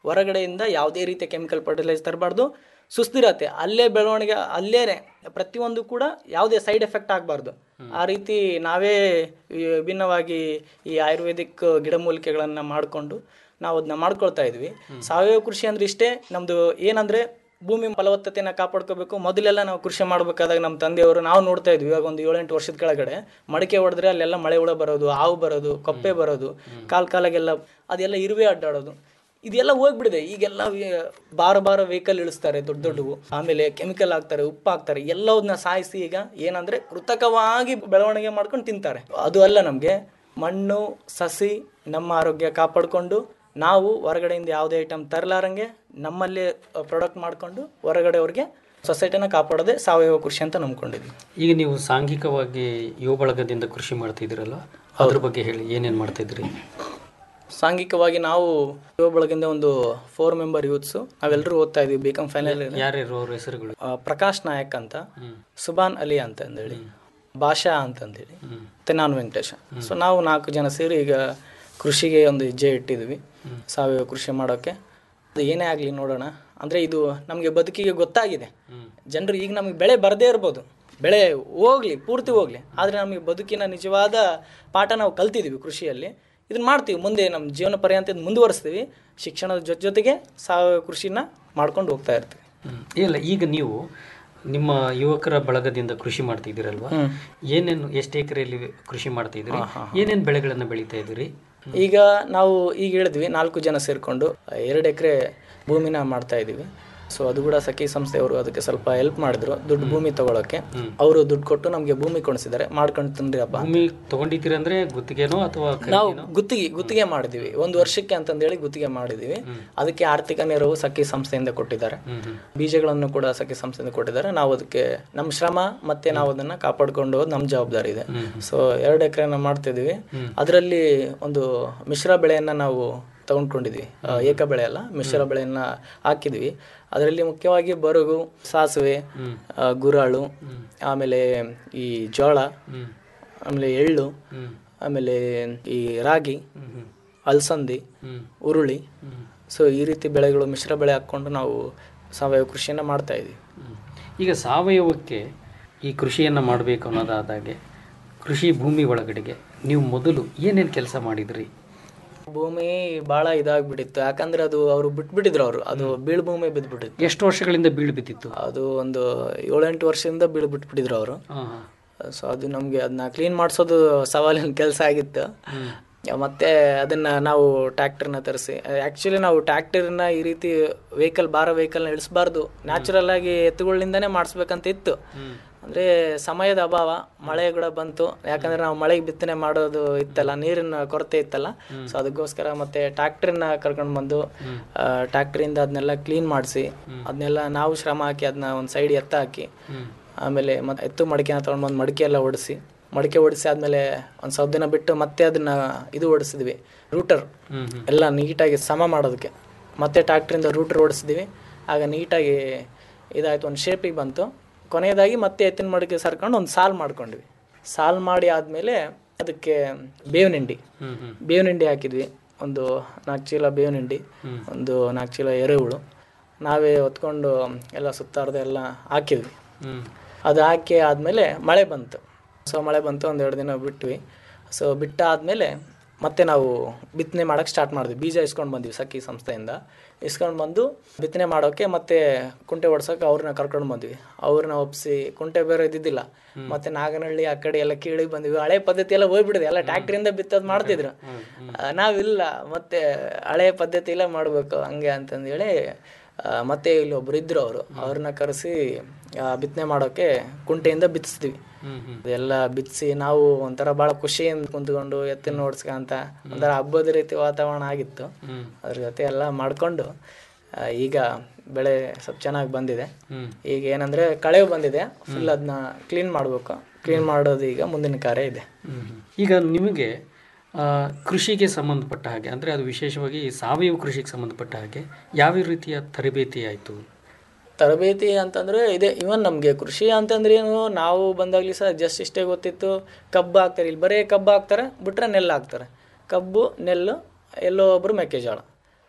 ಹೊರಗಡೆಯಿಂದ ಯಾವುದೇ ರೀತಿಯ ಕೆಮಿಕಲ್ ಫರ್ಟಿಲೈಸರ್ ತರಬಾರ್ದು ಸುಸ್ಥಿರತೆ ಅಲ್ಲೇ ಬೆಳವಣಿಗೆ ಅಲ್ಲೇ ಪ್ರತಿಯೊಂದು ಕೂಡ ಯಾವುದೇ ಸೈಡ್ ಎಫೆಕ್ಟ್ ಆಗಬಾರ್ದು ಆ ರೀತಿ ನಾವೇ ವಿಭಿನ್ನವಾಗಿ ಈ ಆಯುರ್ವೇದಿಕ್ ಗಿಡಮೂಲಿಕೆಗಳನ್ನು ಮಾಡಿಕೊಂಡು ನಾವು ಅದನ್ನ ಮಾಡ್ಕೊಳ್ತಾ ಇದ್ವಿ ಸಾವಯವ ಕೃಷಿ ಅಂದ್ರೆ ಇಷ್ಟೇ ನಮ್ಮದು ಏನಂದರೆ ಭೂಮಿ ಫಲವತ್ತತೆಯನ್ನು ಕಾಪಾಡ್ಕೋಬೇಕು ಮೊದಲೆಲ್ಲ ನಾವು ಕೃಷಿ ಮಾಡಬೇಕಾದಾಗ ನಮ್ಮ ತಂದೆಯವರು ನಾವು ನೋಡ್ತಾ ಇದ್ವಿ ಇವಾಗ ಒಂದು ಏಳೆಂಟು ವರ್ಷದ ಕೆಳಗಡೆ ಮಡಿಕೆ ಹೊಡೆದ್ರೆ ಅಲ್ಲೆಲ್ಲ ಮಳೆ ಹುಳ ಬರೋದು ಹಾವು ಬರೋದು ಕಪ್ಪೆ ಬರೋದು ಕಾಲ್ ಕಾಲಾಗೆಲ್ಲ ಅದೆಲ್ಲ ಇರುವೆ ಅಡ್ಡಾಡೋದು ಇದೆಲ್ಲ ಹೋಗ್ಬಿಡಿದೆ ಈಗೆಲ್ಲ ವಿ- ಬಾರ ಬಾರ ವೆಹಿಕಲ್ ಇಳಿಸ್ತಾರೆ ದೊಡ್ಡ ದೊಡ್ಡವು ಆಮೇಲೆ ಕೆಮಿಕಲ್ ಹಾಕ್ತಾರೆ ಉಪ್ಪು ಹಾಕ್ತಾರೆ ಎಲ್ಲವನ್ನ ಸಾಯಿಸಿ ಈಗ ಏನಂದ್ರೆ ಕೃತಕವಾಗಿ ಬೆಳವಣಿಗೆ ಮಾಡ್ಕೊಂಡು ತಿಂತಾರೆ ಅದು ಅಲ್ಲ ನಮಗೆ ಮಣ್ಣು ಸಸಿ ನಮ್ಮ ಆರೋಗ್ಯ ಕಾಪಾಡಿಕೊಂಡು ನಾವು ಹೊರಗಡೆಯಿಂದ ಯಾವುದೇ ಐಟಮ್ ತರಲಾರಂಗೆ ನಮ್ಮಲ್ಲೇ ಪ್ರಾಡಕ್ಟ್ ಮಾಡಿಕೊಂಡು ಹೊರಗಡೆ ಅವ್ರಿಗೆ ಸೊಸೈಟಿನ ಕಾಪಾಡೋದೇ ಸಾವಯವ ಕೃಷಿ ಅಂತ ನಂಬ್ಕೊಂಡಿದ್ವಿ ಈಗ ನೀವು ಸಾಂಘಿಕವಾಗಿ ಯುವ ಬಳಗದಿಂದ ಕೃಷಿ ಮಾಡ್ತಿದ್ದೀರಲ್ಲ ಅದ್ರ ಬಗ್ಗೆ ಹೇಳಿ ಏನೇನು ಮಾಡ್ತಿದ್ದೀರಿ ಸಾಂಘಿಕವಾಗಿ ನಾವು ಯುವ ಬಳಗದಿಂದ ಒಂದು ಫೋರ್ ಮೆಂಬರ್ ಯೂತ್ಸು ನಾವೆಲ್ಲರೂ ಓದ್ತಾ ಇದ್ವಿ ಬಿ ಕಾಮ್ ಫೈನಲ್ ಯಾರ್ಯಾರು ಅವ್ರ ಹೆಸರುಗಳು ಪ್ರಕಾಶ್ ನಾಯಕ್ ಅಂತ ಸುಬಾನ್ ಅಲಿ ಅಂತ ಅಂದೇಳಿ ಭಾಷಾ ಅಂತಂದೇಳಿ ಮತ್ತೆ ನಾನು ವೆಂಕಟೇಶ ಸೊ ನಾವು ನಾಲ್ಕು ಜನ ಸೇರಿ ಈಗ ಕೃಷಿಗೆ ಒಂದು ಹೆಜ್ಜೆ ಇಟ್ಟಿದ್ವಿ ಸಾವಯವ ಕೃಷಿ ಮಾಡೋಕ್ಕೆ ಅದು ಏನೇ ಆಗಲಿ ನೋಡೋಣ ಅಂದರೆ ಇದು ನಮಗೆ ಬದುಕಿಗೆ ಗೊತ್ತಾಗಿದೆ ಜನರು ಈಗ ನಮಗೆ ಬೆಳೆ ಬರದೇ ಇರ್ಬೋದು ಬೆಳೆ ಹೋಗ್ಲಿ ಪೂರ್ತಿ ಹೋಗ್ಲಿ ಆದರೆ ನಮಗೆ ಬದುಕಿನ ನಿಜವಾದ ಪಾಠ ನಾವು ಕಲ್ತಿದ್ದೀವಿ ಕೃಷಿಯಲ್ಲಿ ಇದನ್ನ ಮಾಡ್ತೀವಿ ಮುಂದೆ ನಮ್ಮ ಜೀವನ ಪರ್ಯಂತ ಇದ್ನ ಮುಂದುವರಿಸ್ತೀವಿ ಶಿಕ್ಷಣದ ಜೊತೆ ಜೊತೆಗೆ ಸಾವಯವ ಕೃಷಿನ ಮಾಡ್ಕೊಂಡು ಹೋಗ್ತಾ ಇರ್ತೀವಿ ಇಲ್ಲ ಈಗ ನೀವು ನಿಮ್ಮ ಯುವಕರ ಬಳಗದಿಂದ ಕೃಷಿ ಮಾಡ್ತಿದ್ದೀರಲ್ವಾ ಏನೇನು ಎಷ್ಟು ಎಕರೆಯಲ್ಲಿ ಕೃಷಿ ಮಾಡ್ತಿದ್ದೀರಿ ಏನೇನು ಬೆಳೆಗಳನ್ನು ಬೆಳೀತಾ ಇದ್ದೀರಿ ಈಗ ನಾವು ಈಗ ಹೇಳಿದ್ವಿ ನಾಲ್ಕು ಜನ ಸೇರಿಕೊಂಡು ಎರಡು ಎಕರೆ ಭೂಮಿನ ಮಾಡ್ತಾ ಇದ್ದೀವಿ ಸೊ ಅದು ಕೂಡ ಸಖಿ ಸಂಸ್ಥೆಯವರು ಅದಕ್ಕೆ ಸ್ವಲ್ಪ ಹೆಲ್ಪ್ ಮಾಡಿದ್ರು ದುಡ್ಡು ಭೂಮಿ ತಗೊಳಕ್ಕೆ ಅವರು ದುಡ್ಡು ಕೊಟ್ಟು ನಮಗೆ ಭೂಮಿ ಕೊಡಿಸಿದ್ದಾರೆ ಮಾಡ್ಕೊಂಡು ತಿಂದ್ರಿಯಪ್ಪ ಭೂಮಿ ತಗೊಂಡಿದ್ದೀರಿ ಅಂದ್ರೆ ಗುತ್ತಿಗೆನೋ ಅಥವಾ ನಾವು ಗುತ್ತಿಗೆ ಗುತ್ತಿಗೆ ಮಾಡಿದ್ವಿ ಒಂದು ವರ್ಷಕ್ಕೆ ಅಂತಂದೇಳಿ ಗುತ್ತಿಗೆ ಮಾಡಿದ್ವಿ ಅದಕ್ಕೆ ಆರ್ಥಿಕ ನೆರವು ಸಖಿ ಸಂಸ್ಥೆಯಿಂದ ಕೊಟ್ಟಿದ್ದಾರೆ ಬೀಜಗಳನ್ನು ಕೂಡ ಸಖಿ ಸಂಸ್ಥೆಯಿಂದ ಕೊಟ್ಟಿದ್ದಾರೆ ನಾವು ಅದಕ್ಕೆ ನಮ್ಮ ಶ್ರಮ ಮತ್ತೆ ನಾವು ಅದನ್ನ ಕಾಪಾಡ್ಕೊಂಡು ಹೋಗೋದು ನಮ್ಮ ಜವಾಬ್ದಾರಿ ಇದೆ ಸೊ ಎರಡು ಎಕರೆನ ಮಾಡ್ತಿದ್ವಿ ಅದರಲ್ಲಿ ಒಂದು ಮಿಶ್ರ ಬೆಳೆಯನ್ನ ನಾವು ತಗೊಂಡ್ಕೊಂಡಿದ್ವಿ ಆ, ಏಕ ಬೆಳೆ ಅಲ್ಲ ಮಿಶ್ರ ಬೆಳೆಯನ್ನ ಹಾಕಿದ್ವಿ ಅದರಲ್ಲಿ ಮುಖ್ಯವಾಗಿ ಬರುಗು ಸಾಸಿವೆ ಆ, ಗುರಾಳು ಆಮೇಲೆ ಈ ಜೋಳ ಆಮೇಲೆ ಎಳ್ಳು ಆಮೇಲೆ ಈ ರಾಗಿ ಅಲಸಂದಿ ಉರುಳಿ ಸೊ ಈ ರೀತಿ ಬೆಳೆಗಳು ಮಿಶ್ರ ಬೆಳೆ ಹಾಕ್ಕೊಂಡು ನಾವು ಸಾವಯವ ಕೃಷಿಯನ್ನು ಮಾಡ್ತಾ ಇದ್ದೀವಿ ಈಗ ಸಾವಯವಕ್ಕೆ ಈ ಕೃಷಿಯನ್ನು ಮಾಡಬೇಕು ಅನ್ನೋದಾದಾಗೆ ಕೃಷಿ ಭೂಮಿ ಒಳಗಡೆಗೆ ನೀವು ಮೊದಲು ಏನೇನು ಕೆಲಸ ಮಾಡಿದ್ರಿ ಭೂಮಿ ಭಾಳ ಇದಾಗ್ಬಿಟ್ಟಿತ್ತು ಯಾಕಂದ್ರೆ ಅದು ಅವರು ಬಿಟ್ಬಿಟ್ಟಿದ್ರು ಅವರು ಅದು ಬೀಳು ಭೂಮಿ ಬಿದ್ದುಬಿಟ್ಟಿತ್ತು ಎಷ್ಟು ವರ್ಷಗಳಿಂದ ಬೀಳು ಬಿದ್ದಿತ್ತು ಅದು ಒಂದು ಏಳೆಂಟು ವರ್ಷದಿಂದ ಬೀಳು ಬಿಟ್ಬಿಟ್ಟಿದ್ರು ಅವರು ಸೊ ಅದು ನಮಗೆ ಅದನ್ನ ಕ್ಲೀನ್ ಮಾಡಿಸೋದು ಸವಾಲಿನ ಕೆಲಸ ಆಗಿತ್ತು ಮತ್ತೆ ಅದನ್ನ ನಾವು ಟ್ರ್ಯಾಕ್ಟರ್ನ ತರಿಸಿ ಆ್ಯಕ್ಚುಲಿ ನಾವು ಟ್ರ್ಯಾಕ್ಟರ್ನ ಈ ರೀತಿ ವೆಹಿಕಲ್ ಭಾರ ವೆಹಿಕಲ್ನ ಇಳಿಸಬಾರ್ದು ನ್ಯಾಚುರಲ್ ಆಗಿ ಎತ್ತುಗಳಿಂದನೇ ಮಾಡಿಸ್ಬೇಕಂತ ಇತ್ತು ಅಂದರೆ ಸಮಯದ ಅಭಾವ ಮಳೆ ಕೂಡ ಬಂತು ಯಾಕಂದ್ರೆ ನಾವು ಮಳೆಗೆ ಬಿತ್ತನೆ ಮಾಡೋದು ಇತ್ತಲ್ಲ ನೀರಿನ ಕೊರತೆ ಇತ್ತಲ್ಲ ಸೊ ಅದಕ್ಕೋಸ್ಕರ ಮತ್ತೆ ಟ್ರ್ಯಾಕ್ಟರ್ನ ಕರ್ಕೊಂಡು ಬಂದು ಟ್ರ್ಯಾಕ್ಟರಿಂದ ಅದನ್ನೆಲ್ಲ ಕ್ಲೀನ್ ಮಾಡಿಸಿ ಅದನ್ನೆಲ್ಲ ನಾವು ಶ್ರಮ ಹಾಕಿ ಅದನ್ನ ಒಂದು ಸೈಡ್ ಎತ್ತ ಹಾಕಿ ಆಮೇಲೆ ಮತ್ತೆ ಎತ್ತು ಮಡಿಕೆನ ತೊಗೊಂಡು ಬಂದು ಮಡಿಕೆ ಎಲ್ಲ ಓಡಿಸಿ ಮಡಿಕೆ ಓಡಿಸಿ ಆದಮೇಲೆ ಒಂದು ಸ್ವಲ್ಪ ದಿನ ಬಿಟ್ಟು ಮತ್ತೆ ಅದನ್ನ ಇದು ಓಡಿಸಿದ್ವಿ ರೂಟರ್ ಎಲ್ಲ ನೀಟಾಗಿ ಸಮ ಮಾಡೋದಕ್ಕೆ ಮತ್ತೆ ಟ್ರ್ಯಾಕ್ಟ್ರಿಂದ ರೂಟರ್ ಓಡಿಸಿದ್ವಿ ಆಗ ನೀಟಾಗಿ ಇದಾಯ್ತು ಒಂದು ಶೇಪಿಗೆ ಬಂತು ಕೊನೆಯದಾಗಿ ಮತ್ತೆ ಎತ್ತಿನ ಮಡಿಕೆ ಸರ್ಕೊಂಡು ಒಂದು ಸಾಲ್ ಮಾಡ್ಕೊಂಡ್ವಿ ಸಾಲ್ ಮಾಡಿ ಆದಮೇಲೆ ಅದಕ್ಕೆ ಬೇವಿನ ಹಿಂಡಿ ಬೇವಿನ ಹಿಂಡಿ ಹಾಕಿದ್ವಿ ಒಂದು ನಾಲ್ಕು ಚೀಲ ಬೇವಿನ ಹಿಂಡಿ ಒಂದು ನಾಲ್ಕು ಚೀಲ ಎರೆಹುಳು ನಾವೇ ಹೊತ್ಕೊಂಡು ಎಲ್ಲ ಸುತ್ತಾರ್ದು ಎಲ್ಲ ಹಾಕಿದ್ವಿ ಅದು ಹಾಕಿ ಆದಮೇಲೆ ಮಳೆ ಬಂತು ಸೊ ಮಳೆ ಬಂತು ಒಂದು ಎರಡು ದಿನ ಬಿಟ್ವಿ ಸೊ ಬಿಟ್ಟಾದಮೇಲೆ ಮತ್ತೆ ನಾವು ಬಿತ್ತನೆ ಮಾಡೋಕ್ಕೆ ಸ್ಟಾರ್ಟ್ ಮಾಡಿದ್ವಿ ಬೀಜ ಇಸ್ಕೊಂಡು ಬಂದ್ವಿ ಸಖಿ ಸಂಸ್ಥೆಯಿಂದ ಇಸ್ಕೊಂಡು ಬಂದು ಬಿತ್ತನೆ ಮಾಡೋಕ್ಕೆ ಮತ್ತೆ ಕುಂಟೆ ಹೊಡ್ಸೋಕೆ ಅವ್ರನ್ನ ಕರ್ಕೊಂಡು ಬಂದ್ವಿ ಅವ್ರನ್ನ ಒಪ್ಸಿ ಕುಂಟೆ ಬೇರೆ ಇದ್ದಿದ್ದಿಲ್ಲ ಮತ್ತೆ ನಾಗನಹಳ್ಳಿ ಆ ಕಡೆ ಎಲ್ಲ ಕೀಳಿಗೆ ಬಂದ್ವಿ ಹಳೆ ಪದ್ಧತಿ ಎಲ್ಲ ಹೋಗ್ಬಿಡಿದೆ ಎಲ್ಲ ಟ್ಯಾಕ್ಟ್ರಿಂದ ಬಿತ್ತೋದು ಮಾಡ್ತಿದ್ರು ಆ, ನಾವಿಲ್ಲ ಮತ್ತೆ ಹಳೆ ಪದ್ಧತಿ ಎಲ್ಲ ಮಾಡಬೇಕು ಹಂಗೆ ಅಂತಂದೇಳಿ ಆ, ಮತ್ತೆ ಇಲ್ಲಿ ಒಬ್ರು ಇದ್ರು ಅವರು ಅವ್ರನ್ನ ಕರೆಸಿ ಬಿತ್ತನೆ ಮಾಡೋಕೆ ಕುಂಟೆಯಿಂದ ಬಿತ್ತಿಸ್ತೀವಿ ಅದೆಲ್ಲ ಬಿತ್ತಿಸಿ ನಾವು ಒಂಥರ ಭಾಳ ಖುಷಿಯಿಂದ ಕುಂತ್ಕೊಂಡು ಎತ್ತಿನ ಓಡಿಸ್ಕೊಂತ ಒಂಥರ ಹಬ್ಬದ ರೀತಿ ವಾತಾವರಣ ಆಗಿತ್ತು ಅದ್ರ ಜೊತೆ ಎಲ್ಲ ಮಾಡ್ಕೊಂಡು ಆ, ಈಗ ಬೆಳೆ ಸ್ವಲ್ಪ ಚೆನ್ನಾಗಿ ಬಂದಿದೆ ಈಗ ಏನಂದ್ರೆ ಕಳೆವು ಬಂದಿದೆ ಫುಲ್ ಅದನ್ನ ಕ್ಲೀನ್ ಮಾಡಬೇಕು ಕ್ಲೀನ್ ಮಾಡೋದು ಈಗ ಮುಂದಿನ ಕಾರ್ಯ ಇದೆ ಈಗ ನಿಮಗೆ ಆ, ಕೃಷಿಗೆ ಸಂಬಂಧಪಟ್ಟ ಹಾಗೆ ಅಂದರೆ ಅದು ವಿಶೇಷವಾಗಿ ಸಾವಯವ ಕೃಷಿಗೆ ಸಂಬಂಧಪಟ್ಟ ಹಾಗೆ ಯಾವ ರೀತಿಯ ತರಬೇತಿ ಆಯಿತು ತರಬೇತಿ ಅಂತಂದ್ರೆ ಇದೆ ಇವನ್ ನಮಗೆ ಕೃಷಿ ಅಂತಂದ್ರೆ ಏನು ನಾವು ಬಂದಾಗ್ಲಿ ಸಹ ಜಸ್ಟ್ ಇಷ್ಟೇ ಗೊತ್ತಿತ್ತು ಕಬ್ಬು ಹಾಕ್ತಾರೆ ಇಲ್ಲಿ ಬರೀ ಕಬ್ಬು ಹಾಕ್ತಾರೆ ಬಿಟ್ರೆ ನೆಲ್ಲು ಹಾಕ್ತಾರೆ ಕಬ್ಬು ನೆಲ್ಲು ಎಲ್ಲೋ ಒಬ್ರು ಮೆಕ್ಕೆಜೋಳ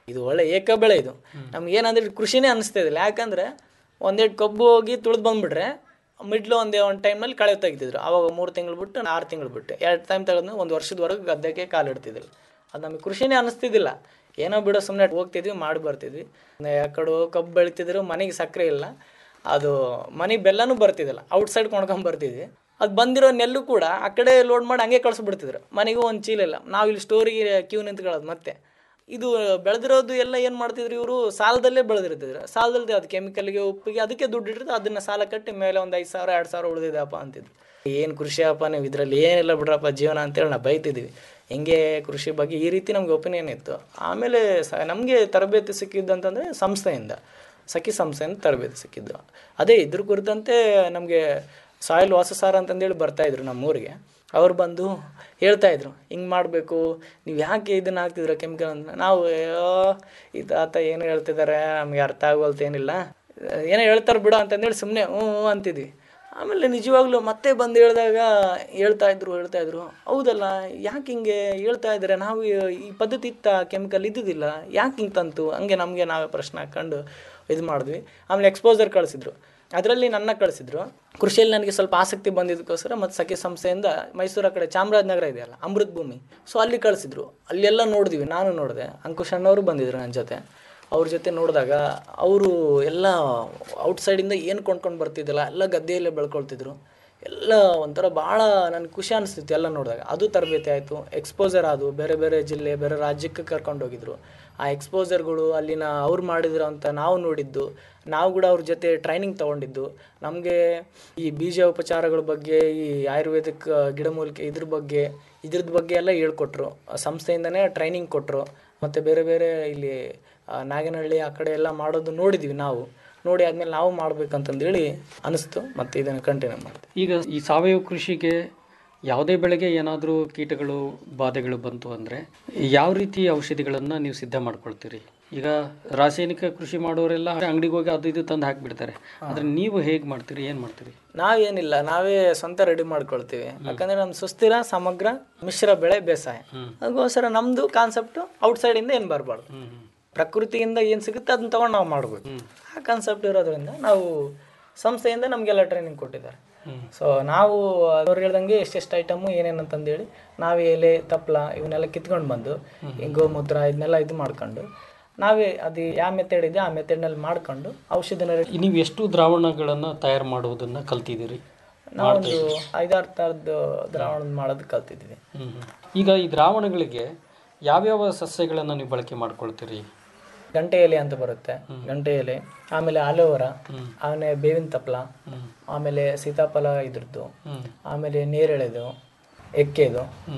ಇದು ಒಳ್ಳೆ ಏಕ ಬೆಳೆ ಇದು ನಮ್ಗೆ ಏನಂದ್ರೆ ಕೃಷಿನೇ ಅನಿಸ್ತಾ ಇದಿಲ್ಲ ಯಾಕಂದ್ರೆ ಒಂದೆರಡು ಕಬ್ಬು ಹೋಗಿ ತುಳಿದು ಬಂದ್ಬಿಟ್ರೆ ಮಿಡ್ಲು ಒಂದೇ ಒಂದು ಟೈಮಲ್ಲಿ ಕಳೆ ತೆಗಿತಿದ್ರು ಅವಾಗ ಮೂರು ತಿಂಗಳು ಬಿಟ್ಟು ಆರು ತಿಂಗಳು ಬಿಟ್ಟು ಎರಡು ಟೈಮ್ ತೆಗೆದು ಒಂದು ವರ್ಷದವರೆಗೆ ಗದ್ದೆಗೆ ಕಾಲಿಡ್ತಿದ್ರು ಅದು ನಮಗೆ ಕೃಷಿನೇ ಅನಿಸ್ತಿದ್ದಿಲ್ಲ ಏನೋ ಬಿಡೋ ಸುಮ್ಮನೆ ಹೋಗ್ತಿದ್ವಿ ಮಾಡಿ ಬರ್ತಿದ್ವಿ ಯಾಕಡೆ ಕಬ್ಬು ಬೆಳಿತಿದ್ರು ಮನೆಗೆ ಸಕ್ಕರೆ ಇಲ್ಲ ಅದು ಮನೆಗೆ ಬೆಲ್ಲನೂ ಬರ್ತಿದ್ದಿಲ್ಲ ಔಟ್ಸೈಡ್ ಕೊಂಡ್ಕೊಂಡ್ ಬರ್ತಿದ್ವಿ ಅದು ಬಂದಿರೋ ನೆಲ್ಲು ಕೂಡ ಆ ಕಡೆ ಲೋಡ್ ಮಾಡಿ ಹಂಗೆ ಕಳಿಸ್ಬಿಡ್ತಿದ್ರು ಮನೆಗೂ ಒಂದು ಚೀಲ ಇಲ್ಲ ನಾವು ಇಲ್ಲಿ ಸ್ಟೋರಿಗೆ ಕ್ಯೂ ನಿಂತ್ಕೊಳ್ಳೋದು ಮತ್ತೆ ಇದು ಬೆಳೆದಿರೋದು ಎಲ್ಲ ಏನು ಮಾಡ್ತಿದ್ರು ಇವರು ಸಾಲದಲ್ಲೇ ಬೆಳೆದಿರ್ತಿದ್ರು ಸಾಲದಲ್ಲಿ ಅದು ಕೆಮಿಕಲ್ಗೆ ಉಪ್ಪಿಗೆ ಅದಕ್ಕೆ ದುಡ್ಡು ಇಟ್ಟಿರ್ತಾರೆ ಅದನ್ನ ಸಾಲ ಕಟ್ಟಿ ಮೇಲೆ ಒಂದು ಐದು ಸಾವಿರ ಎರಡು ಸಾವಿರ ಉಳಿದಿದೆಯಪ್ಪ ಅಂತಿದ್ರು ಏನು ಕೃಷಿ ಅಪ್ಪ ನೀವು ಇದರಲ್ಲಿ ಏನಿಲ್ಲ ಬಿಡ್ರಪ್ಪ ಜೀವನ ಅಂತೇಳಿ ನಾವು ಬೈತಿದ್ವಿ ಹೆಂಗೆ ಕೃಷಿ ಬಗ್ಗೆ ಈ ರೀತಿ ನಮ್ಗೆ ಒಪಿನಿಯನ್ ಇತ್ತು ಆಮೇಲೆ ಸ ನಮಗೆ ತರಬೇತಿ ಸಿಕ್ಕಿದ್ದು ಅಂತಂದರೆ ಸಂಸ್ಥೆಯಿಂದ ಸಖಿ ಸಂಸ್ಥೆಯಿಂದ ತರಬೇತಿ ಸಿಕ್ಕಿದ್ದು ಅದೇ ಇದ್ರ ಕುರಿತಂತೆ ನಮಗೆ ಸಾಯಿಲ್ ವಾಸಸಾರ ಅಂತಂದೇಳಿ ಬರ್ತಾಯಿದ್ರು ನಮ್ಮ ಊರಿಗೆ ಅವ್ರು ಬಂದು ಹೇಳ್ತಾ ಇದ್ರು ಹಿಂಗೆ ಮಾಡಬೇಕು ನೀವು ಯಾಕೆ ಇದನ್ನ ಹಾಕ್ತಿದ್ರ ಕೆಮಿಕಲ್ ಅಂತ ನಾವು ಅಯ್ಯೋ ಈ ತಾತ ಏನು ಹೇಳ್ತಿದ್ದಾರೆ ನಮಗೆ ಅರ್ಥ ಆಗೋಲ್ತು ಏನಿಲ್ಲ ಏನೋ ಹೇಳ್ತಾರೆ ಬಿಡು ಅಂತಂದೇಳಿ ಸುಮ್ಮನೆ ಹ್ಞೂ ಹ್ಞೂ ಅಂತಿದ್ವಿ ಆಮೇಲೆ ನಿಜವಾಗ್ಲೂ ಮತ್ತೆ ಬಂದು ಹೇಳಿದಾಗ ಹೇಳ್ತಾ ಇದ್ರು ಹೇಳ್ತಾ ಇದ್ರು ಹೌದಲ್ಲ ಯಾಕೆ ಹಿಂಗೆ ಹೇಳ್ತಾ ಇದ್ದಾರೆ ನಾವು ಈ ಪದ್ಧತಿ ಇತ್ತ ಕೆಮಿಕಲ್ ಇದ್ದಿದ್ದಿಲ್ಲ ಯಾಕೆ ಹಿಂಗೆ ತಂತು ಹಂಗೆ ನಮಗೆ ನಾವೇ ಪ್ರಶ್ನೆ ಹಾಕ್ಕೊಂಡು ಇದು ಮಾಡಿದ್ವಿ ಆಮೇಲೆ ಎಕ್ಸ್ಪೋಸರ್ ಕಳಿಸಿದ್ರು ಅದರಲ್ಲಿ ನನ್ನ ಕಳಿಸಿದ್ರು ಕೃಷಿಯಲ್ಲಿ ನನಗೆ ಸ್ವಲ್ಪ ಆಸಕ್ತಿ ಬಂದಿದ್ದಕ್ಕೋಸ್ಕರ ಮತ್ತು ಸಖಿ ಸಂಸ್ಥೆಯಿಂದ ಮೈಸೂರು ಆ ಕಡೆ ಚಾಮರಾಜನಗರ ಇದೆಯಲ್ಲ ಅಮೃತ ಭೂಮಿ ಸೊ ಅಲ್ಲಿ ಕಳಿಸಿದ್ರು ಅಲ್ಲೆಲ್ಲ ನೋಡಿದ್ವಿ ನಾನು ನೋಡಿದೆ ಅಂಕುಶ್ ಅಣ್ಣವರು ಬಂದಿದ್ರು ನನ್ನ ಜೊತೆ ಅವ್ರ ಜೊತೆ ನೋಡಿದಾಗ ಅವರು ಎಲ್ಲ ಔಟ್ಸೈಡಿಂದ ಏನು ಕೊಂಡ್ಕೊಂಡು ಬರ್ತಿದ್ದಿಲ್ಲ ಎಲ್ಲ ಗದ್ದೆಯಲ್ಲೇ ಬೆಳ್ಕೊಳ್ತಿದ್ರು ಎಲ್ಲ ಒಂಥರ ಭಾಳ ನನಗೆ ಖುಷಿ ಅನಿಸ್ತಿತ್ತು ಎಲ್ಲ ನೋಡಿದಾಗ ಅದು ತರಬೇತಿ ಆಯಿತು ಎಕ್ಸ್ಪೋಸರ್ ಅದು ಬೇರೆ ಬೇರೆ ಜಿಲ್ಲೆ ಬೇರೆ ರಾಜ್ಯಕ್ಕೆ ಕರ್ಕೊಂಡು ಹೋಗಿದ್ರು ಆ ಎಕ್ಸ್ಪೋಸರ್ಗಳು ಅಲ್ಲಿನ ಅವ್ರು ಮಾಡಿದ್ರು ಅಂತ ನಾವು ನೋಡಿದ್ದು ನಾವು ಕೂಡ ಅವ್ರ ಜೊತೆ ಟ್ರೈನಿಂಗ್ ತೊಗೊಂಡಿದ್ದು ನಮಗೆ ಈ ಬೀಜ ಉಪಚಾರಗಳ ಬಗ್ಗೆ ಈ ಆಯುರ್ವೇದಿಕ್ ಗಿಡಮೂಲಿಕೆ ಇದ್ರ ಬಗ್ಗೆ ಇದ್ರದ್ದು ಬಗ್ಗೆ ಎಲ್ಲ ಹೇಳ್ಕೊಟ್ರು ಆ ಸಂಸ್ಥೆಯಿಂದನೇ ಟ್ರೈನಿಂಗ್ ಕೊಟ್ಟರು ಮತ್ತು ಬೇರೆ ಬೇರೆ ಇಲ್ಲಿ ಆ, ನಾಗನಹಳ್ಳಿ ಆ ಕಡೆ ಎಲ್ಲ ಮಾಡೋದು ನೋಡಿದ್ವಿ ನಾವು ನೋಡಿ ಆದಮೇಲೆ ನಾವು ಮಾಡ್ಬೇಕಂತಂದೇಳಿ ಅನಿಸ್ತು ಮತ್ತು ಇದನ್ನು ಕಂಟಿನ್ಯೂ ಮಾಡ್ತೀವಿ ಈಗ ಈ ಸಾವಯವ ಕೃಷಿಗೆ ಯಾವುದೇ ಬೆಳೆಗೆ ಏನಾದರೂ ಕೀಟಗಳು ಬಾಧೆಗಳು ಬಂತು ಅಂದರೆ ಯಾವ ರೀತಿ ಔಷಧಿಗಳನ್ನು ನೀವು ಸಿದ್ಧ ಮಾಡ್ಕೊಳ್ತೀರಿ ಈಗ ರಾಸಾಯನಿಕ ಕೃಷಿ ಮಾಡೋರೆಲ್ಲ ಅಂಗಡಿಗೆ ಹೋಗಿ ಅದು ಇದು ತಂದು ಹಾಕಿಬಿಡ್ತಾರೆ ಆದರೆ ನೀವು ಹೇಗೆ ಮಾಡ್ತೀರಿ ಏನು ಮಾಡ್ತೀರಿ ನಾವೇನಿಲ್ಲ ನಾವೇ ಸ್ವಂತ ರೆಡಿ ಮಾಡ್ಕೊಳ್ತೀವಿ ಯಾಕಂದ್ರೆ ನಮ್ಮ ಸುಸ್ಥಿರ ಸಮಗ್ರ ಮಿಶ್ರ ಬೆಳೆ ಬೇಸಾಯ ಅದಕ್ಕೋಸ್ಕರ ನಮ್ದು ಕಾನ್ಸೆಪ್ಟ್ ಔಟ್ಸೈಡ್ ಇಂದ ಏನು ಬರಬಾರ್ದು ಪ್ರಕೃತಿಯಿಂದ ಏನು ಸಿಗುತ್ತೆ ಅದನ್ನ ತಗೊಂಡು ನಾವು ಮಾಡ್ಬೇಕು ಆ ಕಾನ್ಸೆಪ್ಟ್ ಇರೋದ್ರಿಂದ ನಾವು ಸಂಸ್ಥೆಯಿಂದ ನಮಗೆಲ್ಲ ಟ್ರೈನಿಂಗ್ ಕೊಟ್ಟಿದ್ದಾರೆ ಸೊ ನಾವು ಅವ್ರು ಹೇಳ್ದಂಗೆ ಎಷ್ಟೆಷ್ಟು ಐಟಮು ಏನೇನಂತಂದೇಳಿ ನಾವೇ ಎಲೆ ತಪ್ಪಲ ಇವನ್ನೆಲ್ಲ ಕಿತ್ಕೊಂಡು ಬಂದು ಈ ಗೋಮೂತ್ರ ಇದನ್ನೆಲ್ಲ ಇದು ಮಾಡ್ಕೊಂಡು ನಾವೇ ಅದು ಯಾವ ಮೆಥಡ್ ಇದೆ ಆ ಮೆಥಡ್ನಲ್ಲಿ ಮಾಡ್ಕೊಂಡು ಔಷಧಿನ ready- ನೀವು ಎಷ್ಟು ದ್ರಾವಣಗಳನ್ನು ತಯಾರು ಮಾಡುವುದನ್ನು ಕಲ್ತಿದ್ದೀರಿ ನಾವೊಂದು ಐದಾರು ಥರದ್ದು ದ್ರಾವಣ ಮಾಡೋದು ಕಲ್ತಿದ್ವಿ ಹ್ಮ್. ಈಗ ಈ ದ್ರಾವಣಗಳಿಗೆ ಯಾವ್ಯಾವ ಸಸ್ಯಗಳನ್ನು ನೀವು ಬಳಕೆ ಮಾಡ್ಕೊಳ್ತೀರಿ ಗಂಟೆ ಎಲೆ ಅಂತ ಬರುತ್ತೆ ಗಂಟೆ ಎಲೆ ಆಮೇಲೆ ಆಲೋವರ ಆಮೇಲೆ ಬೇವಿನ ತಪ್ಪಲ ಆಮೇಲೆ ಸೀತಾಫಲ ಇದ್ರದ್ದು ಆಮೇಲೆ ನೇರಳೆದು ಎಕ್ಕೆದು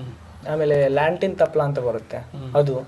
ಆಮೇಲೆ ಲ್ಯಾಂಟಿನ್ ತಪ್ಪಲ ಅಂತ ಬರುತ್ತೆ ಅದು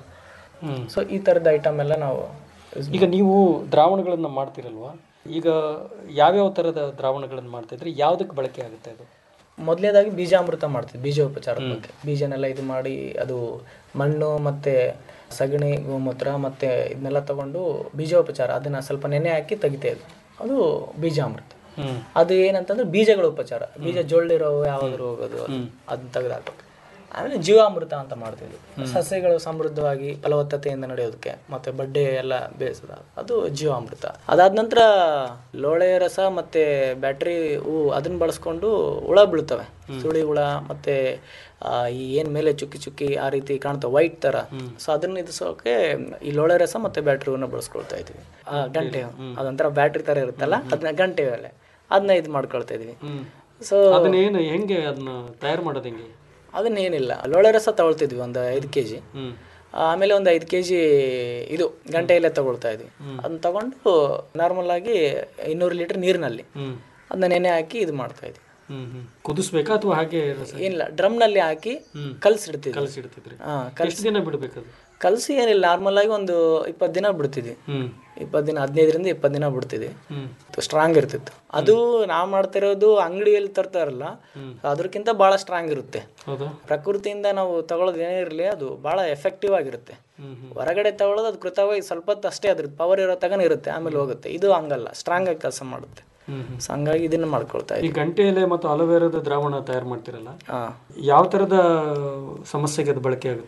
ಸೊ ಈ ಥರದ ಐಟಮ್ ಎಲ್ಲ ನಾವು use ಈಗ ನೀವು ದ್ರಾವಣಗಳನ್ನು ಮಾಡ್ತಿರಲ್ವಾ ಈಗ ಯಾವ್ಯಾವ ಥರದ ದ್ರಾವಣಗಳನ್ನು ಮಾಡ್ತಿದ್ರಿ ಯಾವುದಕ್ಕೆ ಬಳಕೆ ಆಗುತ್ತೆ ಅದು ಮೊದಲನೇದಾಗಿ ಬೀಜಾಮೃತ ಮಾಡ್ತೀವಿ ಬೀಜೋಪಚಾರದ ಬಗ್ಗೆ ಬೀಜನೆಲ್ಲ ಇದು ಮಾಡಿ ಅದು ಮಣ್ಣು ಮತ್ತೆ ಸಗಣಿ ಗೋಮೂತ್ರ ಮತ್ತೆ ಇದನ್ನೆಲ್ಲ ತಗೊಂಡು ಬೀಜೋಪಚಾರ ಅದನ್ನ ಸ್ವಲ್ಪ ನೆನೆ ಹಾಕಿ ತೆಗಿತಾ ಇದ್ವಿ ಅದು ಬೀಜಾಮೃತ ಅದು ಏನಂತಂದ್ರೆ ಬೀಜಗಳ ಉಪಚಾರ ಬೀಜ ಜೊಳ್ಳಿರೋ ಯಾವಾದ್ರು ಹೋಗೋದು ಅದನ್ನ ತೆಗೆದು ಹಾಕ್ಬೇಕು ಆಮೇಲೆ ಜೀವಾಮೃತ ಅಂತ ಮಾಡ್ತಿದ್ವಿ ಸಸ್ಯಗಳು ಸಮೃದ್ಧವಾಗಿ ಫಲವತ್ತತೆಯಿಂದ ನಡೆಯೋದಕ್ಕೆ ಮತ್ತೆ ಬಡ್ಡೆ ಎಲ್ಲ ಬೇಯಿಸೋದ ಅದು ಜೀವಾಮೃತ ಅದಾದ ನಂತರ ಲೋಳೆ ರಸ ಮತ್ತೆ ಬ್ಯಾಟ್ರಿ ಹೂ ಅದನ್ನ ಬಳಸ್ಕೊಂಡು ಹುಳ ಬೀಳ್ತವೆ ಸುಳಿ ಹುಳ ಮತ್ತೆ ಆ, ಈ ಏನ್ ಮೇಲೆ ಚುಕ್ಕಿ ಚುಕ್ಕಿ ಆ ರೀತಿ ಕಾಣ್ತವೆ ವೈಟ್ ತರ ಸೊ ಅದನ್ನ ಇದಿಸೋಕೆ ಈ ಲೋಳೆ ರಸ ಮತ್ತೆ ಬ್ಯಾಟ್ರಿ ಹೂವನ್ನ ಬಳಸ್ಕೊಳ್ತಾ ಇದ್ವಿ ಆ, ಗಂಟೆ ಹೂ. ಅದೊಂಥರ ಬ್ಯಾಟ್ರಿ ತರ ಇರುತ್ತಲ್ಲ ಅದನ್ನ ಗಂಟೆ ಮೇಲೆ ಅದನ್ನ ಇದು ಮಾಡ್ಕೊಳ್ತಾ ಇದ್ವಿ ಸೊ ಅದನ್ನೇನು ಹೆಂಗೆ ಅದನ್ನ ತಯಾರು ಮಾಡೋದು ಹೆಂಗೆ ಅದನ್ನೇನಿಲ್ಲ ಲೋಳೆ ರಸ ತಗೊಳ್ತಿದ್ವಿ ಒಂದು ಐದು ಕೆ ಜಿ ಆಮೇಲೆ ಒಂದು ಐದು ಕೆ ಜಿ ಇದು ಗಂಟೆಯಲ್ಲೇ ತಗೊಳ್ತಾ ಇದ್ವಿ ಅದನ್ನ ತಗೊಂಡು ನಾರ್ಮಲ್ ಆಗಿ ಇನ್ನೂರು ಲೀಟರ್ ನೀರಿನಲ್ಲಿ ಅದನ್ನ ನೆನೆ ಹಾಕಿ ಇದು ಮಾಡ್ತಾ ಇದ್ವಿ ಹ್ಮ್ ಹ್ಮ್ ಕುದಿಸ್ಬೇಕಾ ಅಥವಾ ಹಾಗೆ ರಸ ಏನಿಲ್ಲ ಡ್ರಮ್ನಲ್ಲಿ ಹಾಕಿ ಕಲ್ಸಿಡ್ತಿದ್ವಿ ಕಲಸಿಡ್ತಿದ್ರಿ ಹಾ ಎಷ್ಟು ದಿನ ಬಿಡಬೇಕದು ಕಲಸಿ ಏನಿಲ್ಲ ನಾರ್ಮಲ್ ಆಗಿ ಒಂದು ಇಪ್ಪತ್ತು ದಿನ ಬಿಡ್ತಿದ್ವಿ ಹ್ಮ್ ಇಪ್ಪತ್ತು ದಿನ ಹದಿನೈದರಿಂದ ಇಪ್ಪತ್ತು ದಿನ ಬಿಡ್ತಿದ್ವಿ ಸ್ಟ್ರಾಂಗ್ ಇರ್ತಿತ್ತು ಅದು ನಾವು ಮಾಡ್ತಿರೋದು ಅಂಗಡಿಯಲ್ಲಿ ತರ್ತಾರಲ್ಲ ಅದಕ್ಕಿಂತ ಭಾಳ ಸ್ಟ್ರಾಂಗ್ ಇರುತ್ತೆ ಹೌದಾ ಪ್ರಕೃತಿಯಿಂದ ನಾವು ತಗೊಳ್ಳೋದು ಏನೇ ಇರಲಿ ಅದು ಭಾಳ ಎಫೆಕ್ಟಿವ್ ಆಗಿರುತ್ತೆ ಹೊರಗಡೆ ತಗೊಳ್ಳೋದು ಅದು ಕೃತವಾಗಿ ಸ್ವಲ್ಪ ಹೊತ್ತು ಅಷ್ಟೇ ಅದ್ರ ಪವರ್ ಇರೋ ತಗನ ಇರುತ್ತೆ ಆಮೇಲೆ ಹೋಗುತ್ತೆ ಇದು ಹಂಗಲ್ಲ ಸ್ಟ್ರಾಂಗ್ ಆಗಿ ಕೆಲಸ ಮಾಡುತ್ತೆ ಸೊ ಹಂಗಾಗಿ ಇದನ್ನ ಮಾಡ್ಕೊಳ್ತಾ ಈ ಇದ್ವಿ ಗಂಟೆ ಎಲೆ ಮತ್ತು ಅಲೋವೆರಾದ ದ್ರಾವಣ ತಯಾರು ಮಾಡ್ತಿರಲ್ಲ ಹಾ ಯಾವ ಥರದ ಸಮಸ್ಯೆಗೆ ಅದು ಬಳಕೆ ಆಗುತ್ತೆ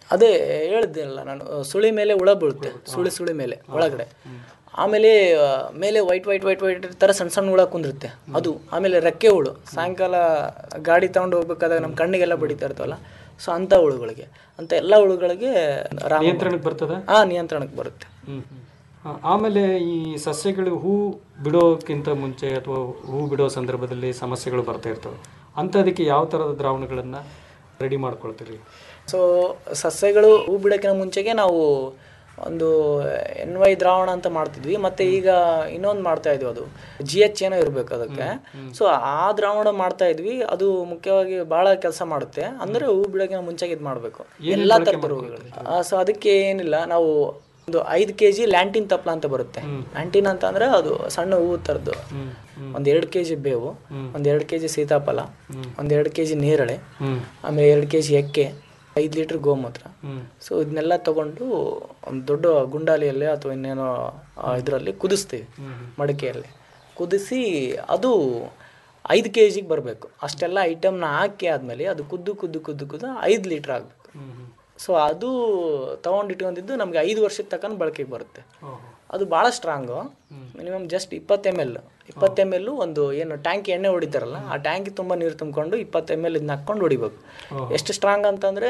ಅದೇ ಹೇಳಿದ್ದೆನಲ್ಲ ನಾನು ಆ, ಸುಳಿ ಮೇಲೆ ಹುಳ ಬೀಳುತ್ತೆ ಸುಳಿ ಸುಳಿ ಮೇಲೆ ಒಳಗಡೆ ಆಮೇಲೆ ಆ, ಮೇಲೆ ವೈಟ್ ವೈಟ್ ವೈಟ್ ವೈಟ್ ಥರ ಸಣ್ಣ ಸಣ್ಣ ಹುಳ ಕುಂದಿರುತ್ತೆ ಅದು ಆಮೇಲೆ ರೆಕ್ಕೆ ಹುಳು ಸಾಯಂಕಾಲ ಗಾಡಿ ತಗೊಂಡು ಹೋಗ್ಬೇಕಾದಾಗ ನಮ್ಮ ಕಣ್ಣಿಗೆಲ್ಲ ಬಡಿತಾ ಇರ್ತಾವಲ್ಲ ಸೊ ಅಂಥ ಹುಳುಗಳಿಗೆ ಅಂತ ಎಲ್ಲ ಹುಳುಗಳಿಗೆ ರಾಮ ನಿಯಂತ್ರಣಕ್ಕೆ ಬರ್ತದ ಆ ನಿಯಂತ್ರಣಕ್ಕೆ ಬರುತ್ತೆ ಆ, ಆಮೇಲೆ ಈ ಸಸ್ಯಗಳು ಹೂ ಬಿಡೋಕ್ಕಿಂತ ಮುಂಚೆ ಅಥವಾ ಹೂ ಬಿಡೋ ಸಂದರ್ಭದಲ್ಲಿ ಸಮಸ್ಯೆಗಳು ಬರ್ತಾ ಇರ್ತವೆ ಅಂಥದಕ್ಕೆ ಯಾವ ಥರದ ದ್ರಾವಣಗಳನ್ನು ರೆಡಿ ಮಾಡ್ಕೊಳ್ತೀರಿ ಸೊ ಸಸ್ಯಗಳು ಹೂ ಬಿಡೋಕ್ಕಿಂತ ಮುಂಚೆಗೆ ನಾವು ಒಂದು ಎನ್ ವೈ ದ್ರಾವಣ ಅಂತ ಮಾಡ್ತಿದ್ವಿ ಮತ್ತೆ ಈಗ ಇನ್ನೊಂದು ಮಾಡ್ತಾ ಇದ್ವಿ ಅದು ಜಿ ಎಚ್ ಏನೋ ಇರಬೇಕು ಅದಕ್ಕೆ ಸೊ ಆ ದ್ರಾವಣ ಮಾಡ್ತಾ ಇದ್ವಿ ಅದು ಮುಖ್ಯವಾಗಿ ಭಾಳ ಕೆಲಸ ಮಾಡುತ್ತೆ ಅಂದರೆ ಹೂ ಬಿಡೋಕ್ಕಿಂತ ಮುಂಚೆಗೆ ಇದು ಮಾಡಬೇಕು ಎಲ್ಲ ಥರದ ರೋಗಗಳು ಸೊ ಅದಕ್ಕೆ ಏನಿಲ್ಲ ನಾವು ಒಂದು ಐದು ಕೆ ಜಿ ಲ್ಯಾಂಟಿನ್ ತಪ್ಲ ಅಂತ ಬರುತ್ತೆ ಲ್ಯಾಂಟಿನ್ ಅಂತ ಅಂದ್ರೆ ಅದು ಸಣ್ಣ ಹೂವು ಥರದ್ದು ಒಂದು ಎರಡು ಕೆ ಜಿ ಬೇವು ಒಂದು ಎರಡು ಕೆ ಜಿ ಸೀತಾಫಲ ಒಂದು ಎರಡು ಕೆ ಜಿ ನೇರಳೆ ಆಮೇಲೆ ಎರಡು ಕೆ ಜಿ ಎಕ್ಕೆ ಐದು ಲೀಟ್ರ್ ಗೋಮೂತ್ರ ಸೊ ಇದನ್ನೆಲ್ಲ ತಗೊಂಡು ಒಂದು ದೊಡ್ಡ ಗುಂಡಾಲಿಯಲ್ಲಿ ಅಥವಾ ಇನ್ನೇನೋ ಇದರಲ್ಲಿ ಕುದಿಸ್ತೀವಿ ಮಡಿಕೆಯಲ್ಲಿ ಕುದಿಸಿ ಅದು ಐದು ಕೆ ಜಿಗೆ ಬರಬೇಕು ಅಷ್ಟೆಲ್ಲ ಐಟಮ್ನ ಹಾಕಿ ಆದಮೇಲೆ ಅದು ಕುದ್ದು ಕುದ್ದು ಕುದ್ದು ಕುದ್ದು ಐದು ಲೀಟ್ರ್ ಆಗಬೇಕು ಸೊ ಅದು ತೊಗೊಂಡು ಇಟ್ಕೊಂಡಿದ್ದು ನಮಗೆ ಐದು ವರ್ಷದ ತನಕ ಬಳಕೆಗೆ ಬರುತ್ತೆ ಅದು ಭಾಳ ಸ್ಟ್ರಾಂಗು ಮಿನಿಮಮ್ ಜಸ್ಟ್ ಇಪ್ಪತ್ತು ಎಮ್ ಎಲ್ ಇಪ್ಪತ್ತು ಎಮ್ ಎಲ್ ಒಂದು ಏನು ಟ್ಯಾಂಕ್ ಎಣ್ಣೆ ಹೊಡಿತಾರಲ್ಲ ಆ ಟ್ಯಾಂಕಿ ತುಂಬ ನೀರು ತುಂಬಿಕೊಂಡು ಇಪ್ಪತ್ತು ಎಮ್ ಎಲ್ ಇದನ್ನ ಹಾಕ್ಕೊಂಡು ಹೊಡಿಬೇಕು ಎಷ್ಟು ಸ್ಟ್ರಾಂಗ್ ಅಂತಂದರೆ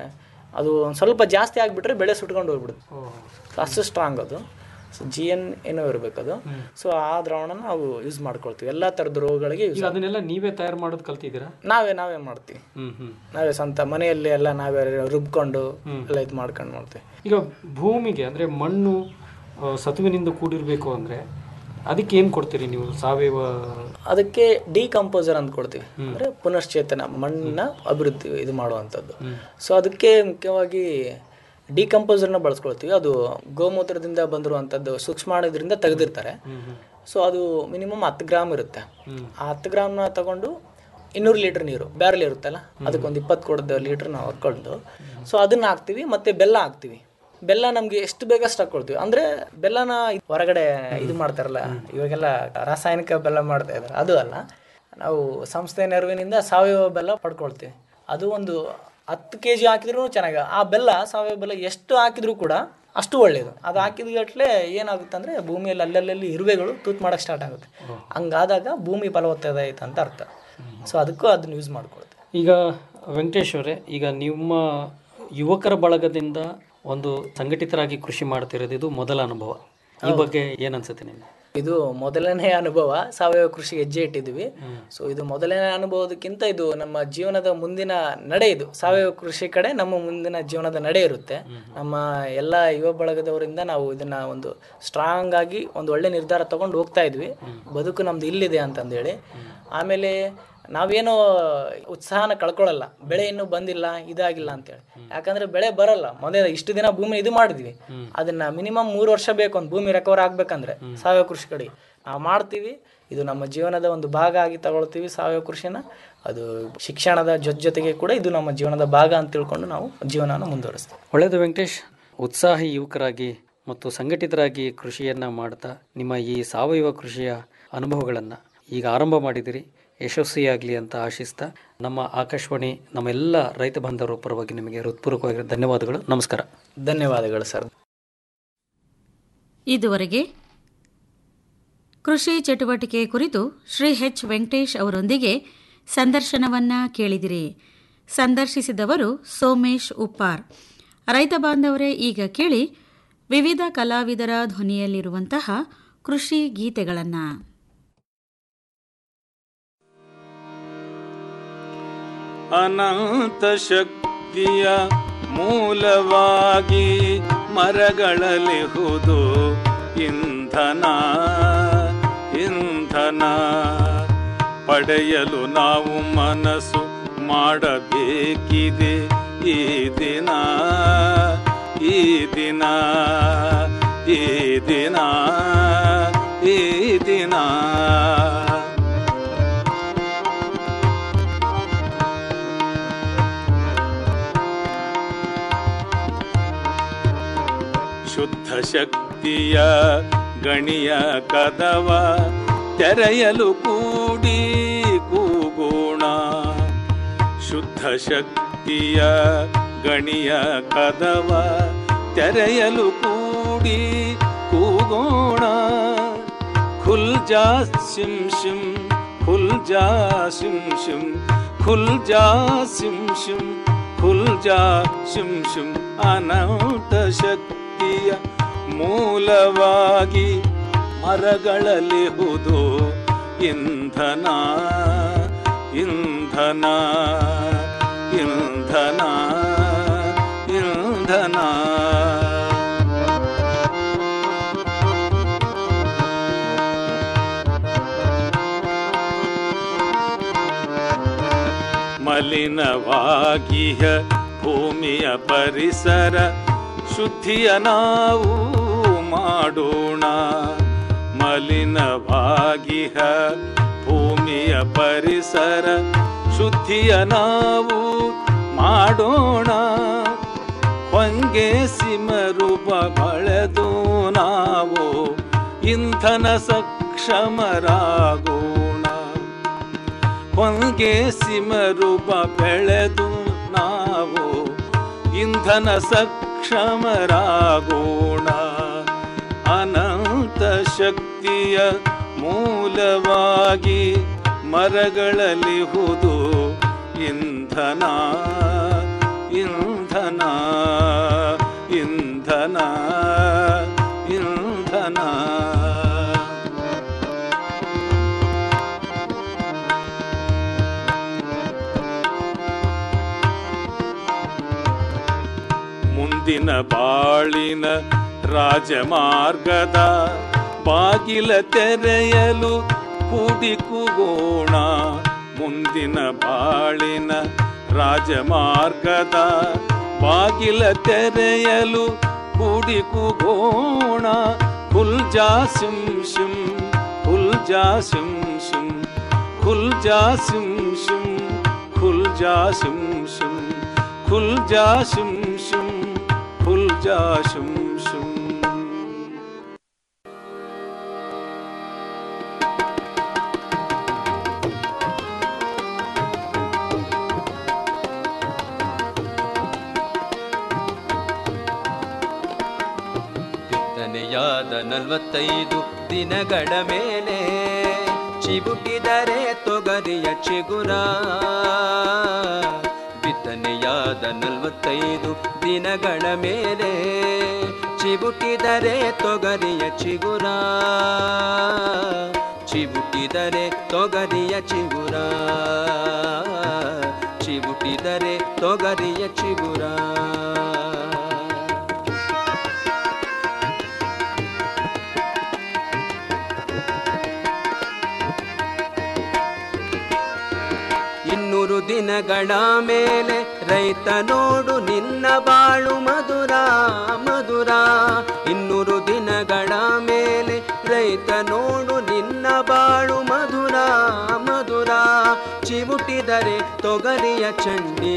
ಅದು ಒಂದು ಸ್ವಲ್ಪ ಜಾಸ್ತಿ ಆಗಿಬಿಟ್ರೆ ಬೆಳೆ ಸುಟ್ಕೊಂಡು ಹೋಗ್ಬಿಡುತ್ತೆ ಸೊ ಅಷ್ಟು ಸ್ಟ್ರಾಂಗ್ ಅದು ಸೊ ಜಿ ಎನ್ ಏನೋ ಇರಬೇಕು ಅದು ಸೊ ಆ ದ್ರಾವಣ ನಾವು ಯೂಸ್ ಮಾಡ್ಕೊಳ್ತೀವಿ ಎಲ್ಲ ಥರದ ರೋಗಗಳಿಗೆ ಯೂಸ್ ಈಗ ಅದನ್ನೆಲ್ಲ ನೀವೇ ತಯಾರು ಮಾಡೋದು ಕಲ್ತಿದ್ದೀರಾ ನಾವೇ ನಾವೇ ಮಾಡ್ತೀವಿ ಹ್ಮ್ ಹ್ಮ್ ನಾವೇ ಸ್ವಂತ ಮನೆಯಲ್ಲಿ ಎಲ್ಲ ನಾವೇ ರುಬ್ಕೊಂಡು ಎಲ್ಲ ಇದು ಮಾಡ್ಕೊಂಡು ಮಾಡ್ತೀವಿ ಈಗ ಭೂಮಿಗೆ ಅಂದರೆ ಮಣ್ಣು ಆ, ಸತುವಿನಿಂದ ಕೂಡಿರಬೇಕು ಅಂದರೆ ಅದಕ್ಕೆ ಏನು ಕೊಡ್ತೀರಿ ನೀವು ಸಾವಯವ ಅದಕ್ಕೆ ಡಿಕಂಪೋಸರ್ ಅಂತ ಕೊಡ್ತೀವಿ ಅಂದ್ರೆ ಪುನಶ್ಚೇತನ ಮಣ್ಣನ್ನ ಅಭಿವೃದ್ಧಿ ಇದು ಮಾಡುವಂಥದ್ದು ಸೊ ಅದಕ್ಕೆ ಮುಖ್ಯವಾಗಿ ಡಿಕಂಪೋಸರ್ನ ಬಳಸ್ಕೊಳ್ತೀವಿ ಅದು ಗೋಮೂತ್ರದಿಂದ ಬಂದಿರುವಂಥದ್ದು ಸೂಕ್ಷ್ಮಾಣುದ್ರಿಂದ ತೆಗೆದಿರ್ತಾರೆ ಸೊ ಅದು ಮಿನಿಮಮ್ ಹತ್ತು ಗ್ರಾಮ್ ಇರುತ್ತೆ ಆ ಹತ್ತು ಗ್ರಾಮ್ನ ತಗೊಂಡು ಇನ್ನೂರು ಲೀಟರ್ ನೀರು ಬ್ಯಾರಲ್ ಇರುತ್ತಲ್ಲ ಅದಕ್ಕೊಂದು ಇಪ್ಪತ್ತು ಕೊಡದ ಲೀಟರ್ ನಾವು ಹೊರ್ಕೊಂಡು ಸೊ ಅದನ್ನ ಹಾಕ್ತೀವಿ ಮತ್ತೆ ಬೆಲ್ಲ ಹಾಕ್ತೀವಿ ಬೆಲ್ಲ ನಮ್ಗೆ ಎಷ್ಟು ಬೇಗ ಅಷ್ಟು ಹಾಕೊಳ್ತೀವಿ ಅಂದ್ರೆ ಬೆಲ್ಲನ ಹೊರಗಡೆ ಇದು ಮಾಡ್ತಾರಲ್ಲ ಇವಾಗೆಲ್ಲ ರಾಸಾಯನಿಕ ಬೆಲ್ಲ ಮಾಡ್ತಾ ಇದ್ದಾರೆ ಅದು ಅಲ್ಲ ನಾವು ಸಂಸ್ಥೆ ನೆರವಿನಿಂದ ಸಾವಯವ ಬೆಲ್ಲ ಪಡ್ಕೊಳ್ತೀವಿ ಅದು ಒಂದು ಹತ್ತು ಕೆ ಜಿ ಹಾಕಿದ್ರು ಚೆನ್ನಾಗಿ ಆ ಬೆಲ್ಲ ಸಾವಯವ ಬೆಲ್ಲ ಎಷ್ಟು ಹಾಕಿದ್ರು ಕೂಡ ಅಷ್ಟು ಒಳ್ಳೆಯದು ಅದು ಹಾಕಿದ ಗಟ್ಲೆ ಏನಾಗುತ್ತೆ ಅಂದರೆ ಭೂಮಿಯಲ್ಲಿ ಅಲ್ಲಲ್ಲಿ ಇರುವೆಗಳು ತೂತ್ ಮಾಡೋಕ್ಕೆ ಸ್ಟಾರ್ಟ್ ಆಗುತ್ತೆ ಹಂಗಾದಾಗ ಭೂಮಿ ಫಲವತ್ತತೆ ಐತೆ ಅಂತ ಅರ್ಥ ಸೊ ಅದಕ್ಕೂ ಅದನ್ನ ಯೂಸ್ ಮಾಡ್ಕೊಳ್ತೀವಿ ಈಗ ವೆಂಕಟೇಶ್ ಅವರೇ ಈಗ ನಿಮ್ಮ ಯುವಕರ ಬಳಗದಿಂದ ಒಂದು ಸಂಘಟಿತರಾಗಿ ಕೃಷಿ ಮಾಡ್ತಿರೋದು ಇದು ಮೊದಲ ಅನುಭವ ಈ ಬಗ್ಗೆ ಏನು ಅನ್ಸುತ್ತೆ ನಿಮ್ಗೆ ಇದು ಮೊದಲನೇ ಅನುಭವ ಸಾವಯವ ಕೃಷಿ ಹೆಜ್ಜೆ ಇಟ್ಟಿದ್ವಿ ಸೊ ಇದು ಮೊದಲನೇ ಅನುಭವದಕ್ಕಿಂತ ಇದು ನಮ್ಮ ಜೀವನದ ಮುಂದಿನ ನಡೆ ಇದು ಸಾವಯವ ಕೃಷಿ ಕಡೆ ನಮ್ಮ ಮುಂದಿನ ಜೀವನದ ನಡೆ ಇರುತ್ತೆ ನಮ್ಮ ಎಲ್ಲ ಯುವ ಬಳಗದವರಿಂದ ನಾವು ಇದನ್ನ ಒಂದು ಸ್ಟ್ರಾಂಗ್ ಆಗಿ ಒಂದು ಒಳ್ಳೆ ನಿರ್ಧಾರ ತಗೊಂಡು ಹೋಗ್ತಾ ಇದ್ವಿ ಬದುಕು ನಮ್ದು ಇಲ್ಲಿದೆ ಅಂತಂದೇಳಿ ಆಮೇಲೆ ನಾವೇನೋ ಉತ್ಸಾಹನ ಕಳ್ಕೊಳ್ಳಲ್ಲ ಬೆಳೆ ಇನ್ನೂ ಬಂದಿಲ್ಲ ಇದಾಗಿಲ್ಲ ಅಂತೇಳಿ ಯಾಕಂದ್ರೆ ಬೆಳೆ ಬರಲ್ಲ ಮೊದಲ ಇಷ್ಟು ದಿನ ಭೂಮಿ ಇದು ಮಾಡಿದ್ವಿ ಅದನ್ನ ಮಿನಿಮಮ್ ಮೂರು ವರ್ಷ ಬೇಕು ಒಂದು ಭೂಮಿ ರಿಕವರ್ ಆಗ್ಬೇಕಂದ್ರೆ ಸಾವಯವ ಕೃಷಿ ಕಡೆ ನಾವು ಮಾಡ್ತೀವಿ ಇದು ನಮ್ಮ ಜೀವನದ ಒಂದು ಭಾಗ ಆಗಿ ತಗೊಳ್ತೀವಿ ಸಾವಯವ ಕೃಷಿನ ಅದು ಶಿಕ್ಷಣದ ಜೊತೆ ಜೊತೆಗೆ ಕೂಡ ಇದು ನಮ್ಮ ಜೀವನದ ಭಾಗ ಅಂತ ತಿಳ್ಕೊಂಡು ನಾವು ಜೀವನನ ಮುಂದುವರಿಸ್ತೀವಿ ಒಳ್ಳೆಯದು ವೆಂಕಟೇಶ್ ಉತ್ಸಾಹಿ ಯುವಕರಾಗಿ ಮತ್ತು ಸಂಘಟಿತರಾಗಿ ಕೃಷಿಯನ್ನು ಮಾಡ್ತಾ ನಿಮ್ಮ ಈ ಸಾವಯವ ಕೃಷಿಯ ಅನುಭವಗಳನ್ನು ಈಗ ಆರಂಭ ಮಾಡಿದಿರಿ ಯಶಸ್ವಿಯಾಗಲಿ ಅಂತ ಆಶಿಸ್ತಾ ನಮ್ಮ ಆಕಾಶವಾಣಿ ನಮ್ಮೆಲ್ಲ ರೈತ ಬಾಂಧವರ ಪರವಾಗಿ ನಿಮಗೆ ಹೃತ್ಪೂರ್ವಕವಾಗಿ ಧನ್ಯವಾದಗಳು ನಮಸ್ಕಾರ ಧನ್ಯವಾದಗಳು ಸರ್ ಇದುವರೆಗೆ ಕೃಷಿ ಚಟುವಟಿಕೆ ಕುರಿತು ಶ್ರೀ ಎಚ್ ವೆಂಕಟೇಶ್ ಅವರೊಂದಿಗೆ ಸಂದರ್ಶನವನ್ನ ಕೇಳಿದಿರಿ ಸಂದರ್ಶಿಸಿದವರು ಸೋಮೇಶ್ ಉಪ್ಪಾರ್ ರೈತ ಬಾಂಧವರೇ ಈಗ ಕೇಳಿ ವಿವಿಧ ಕಲಾವಿದರ ಧ್ವನಿಯಲ್ಲಿರುವಂತಹ ಕೃಷಿ ಗೀತೆಗಳನ್ನು ಅನಂತ ಶಕ್ತಿಯ ಮೂಲವಾಗಿ ಮರಗಳಲಿಹುದು ಇಂಧನ ಇಂಧನ ಪಡೆಯಲು ನಾವು ಮನಸ್ಸು ಮಾಡಬೇಕಿದೆ ಈ ದಿನ ಈ ದಿನ ಈ ದಿನ ಈ ದಿನ ಶುದ್ಧ ಶಕ್ತಿಯ ಗಣಿಯ ಕದವ ತೆರೆಯಲು ಕೂಡಿ ಕೂಗೋಣ ಶುದ್ಧ ಶಕ್ತಿಯ ಗಣಿಯ ಕದವ ತೆರೆಯಲು ಕೂಡಿ ಕೂಗೋಣ ಖುಲ್ ಜಾ ಸಿಂ ಶಿಂ ಖುಲ್ ಜಾ ಸಿಂ ಶಿಂ ಖುಲ್ ಜಾ ಸಿಂ ಶಿಂ ಖುಲ್ ಜಾ ಶಿಂ ಶಿಂ ಅನಂತ ಶಕ್ತಿಯ ಮೂಲವಾಗಿ ಮರಗಳಲ್ಲಿ ಹುದು ಇಂಧನ ಇಂಧನ ಇಂಧನ ಇಂಧನ ಮಲಿನವಾಗಿಯ ಭೂಮಿಯ ಪರಿಸರ ಶುದ್ಧಿಯ ನಾವು ಮಾಡೋಣ ಮಲಿನವಾಗಿಹ ಭೂಮಿಯ ಪರಿಸರ ಶುದ್ಧಿಯ ನಾವು ಮಾಡೋಣ ಹೊಂಗೆ ಸಿಮರೂಪ ಬಳೆದು ನಾವು ಇಂಧನ ಸಕ್ಷಮರಾಗೋಣ ಹೊಂಗೆ ಸಿಮರೂಪ ಬೆಳೆದು ನಾವು ಇಂಧನ ಸಕ್ಷಮರಾಗೋಣ ಅನಂತ ಶಕ್ತಿಯ ಮೂಲವಾಗಿ ಮರಗಳಲ್ಲಿ ಹುದು ಇಂಧನ ಇಂಧನ ಇಂಧನ ಇಂಧನ ಮುಂದಿನ ಬಾಳಿನ ರಾಜಮಾರ್ಗದ ಬಾಗಿಲ ತೆರೆಯಲು ಕೂಡಿ ಕೂಗೋಣ ಮುಂದಿನ ಬಾಳಿನ ರಾಜಮಾರ್ಗದ ಬಾಗಿಲ ತೆರೆಯಲು ಕೂಡಿ ಕೂಗೋಣ ಖುಲ್ ಜಾ ಸಿಂ ಶಿಂ ಖುಲ್ ಜಾ ಸಿಂ ಶಿಂ ಖುಲ್ ಜಾ ಸಿಂ ಶಿಂ ಖುಲ್ ಜಾ ಸಿಂ ಶಿಂ ಖುಲ್ ಜಾ ಶಿಂ ಶಿಂ ಖುಲ್ ಜಾ ಶಿಂ ಶಿಂ ಬಿತ್ತನೆಯಾದ ನಲವತ್ತೈದು ದಿನಗಳ ಮೇಲೆ ಚಿಬುಟಿದರೆ ತೊಗರಿಯ ಚಿಗುರ ಬಿತ್ತನೆಯಾದ ನಲವತ್ತೈದು ದಿನಗಳ ಮೇಲೆ ಚಿಬುಟಿದರೆ ತೊಗರಿಯ ಚಿಗುರ ಚಿಬುಟಿದರೆ ತೊಗರಿಯ ಚಿಗುರ ಚಿಬುಟಿದರೆ ತೊಗರಿಯ ಚಿಗುರ ಇನ್ನೂರು ದಿನಗಳ ಮೇಲೆ ರೈತ ನೋಡು ನಿನ್ನ ಬಾಳು ಮಧುರ ಮಧುರ ಇನ್ನೂರು ದಿನಗಳ ಮೇಲೆ ರೈತ ನೋಡು ನಿನ್ನ ಬಾಳು ಮಧುರ ಮಧುರ ಚಿವುಟಿದರೆ ತೊಗರಿಯ ಚಂಡಿ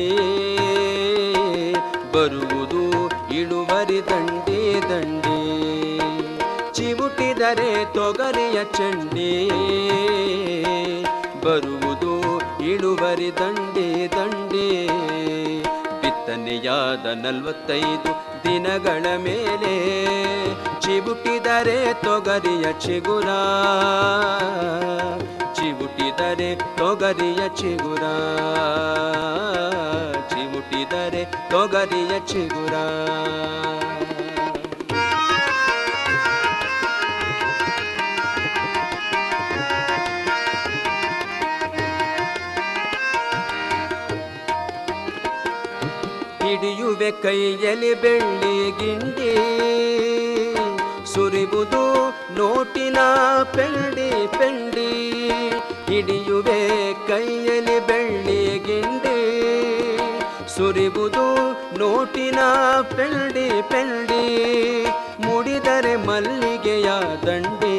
ಬರುವುದು ಇಳುವರಿ ದಂಡಿ ದಂಡಿ ಚಿವುಟಿದರೆ ತೊಗರಿಯ ಚಂಡಿ ಬರುವುದು ಇಳುವರಿ ದಂಡೆ ದಂಡೆ ಬಿತ್ತನೆಯಾದ ನಲವತ್ತೈದು ದಿನಗಳ ಮೇಲೆ ಚಿಬುಟಿದರೆ ತೊಗರಿಯ ಚಿಗುರ ಚಿಬುಟಿದರೆ ತೊಗರಿಯ ಚಿಗುರ ಚಿಬುಟಿದರೆ ತೊಗರಿಯ ಚಿಗುರ ಹಿಡಿಯುವೆ ಕೈಯಲ್ಲಿ ಬೆಳ್ಳಿ ಗಿಂಡಿ ಸುರಿಬುದು ನೋಟಿನ ಪೆಂಡಿ ಪೆಂಡಿ ಹಿಡಿಯುವೆ ಕೈಯಲ್ಲಿ ಬೆಳ್ಳಿ ಗಿಂಡಿ ಸುರಿಬುದು ನೋಟಿನ ಪೆಂಡಿ ಪೆಂಡಿ ಮುಡಿದರೆ ಮಲ್ಲಿಗೆಯ ದಂಡಿ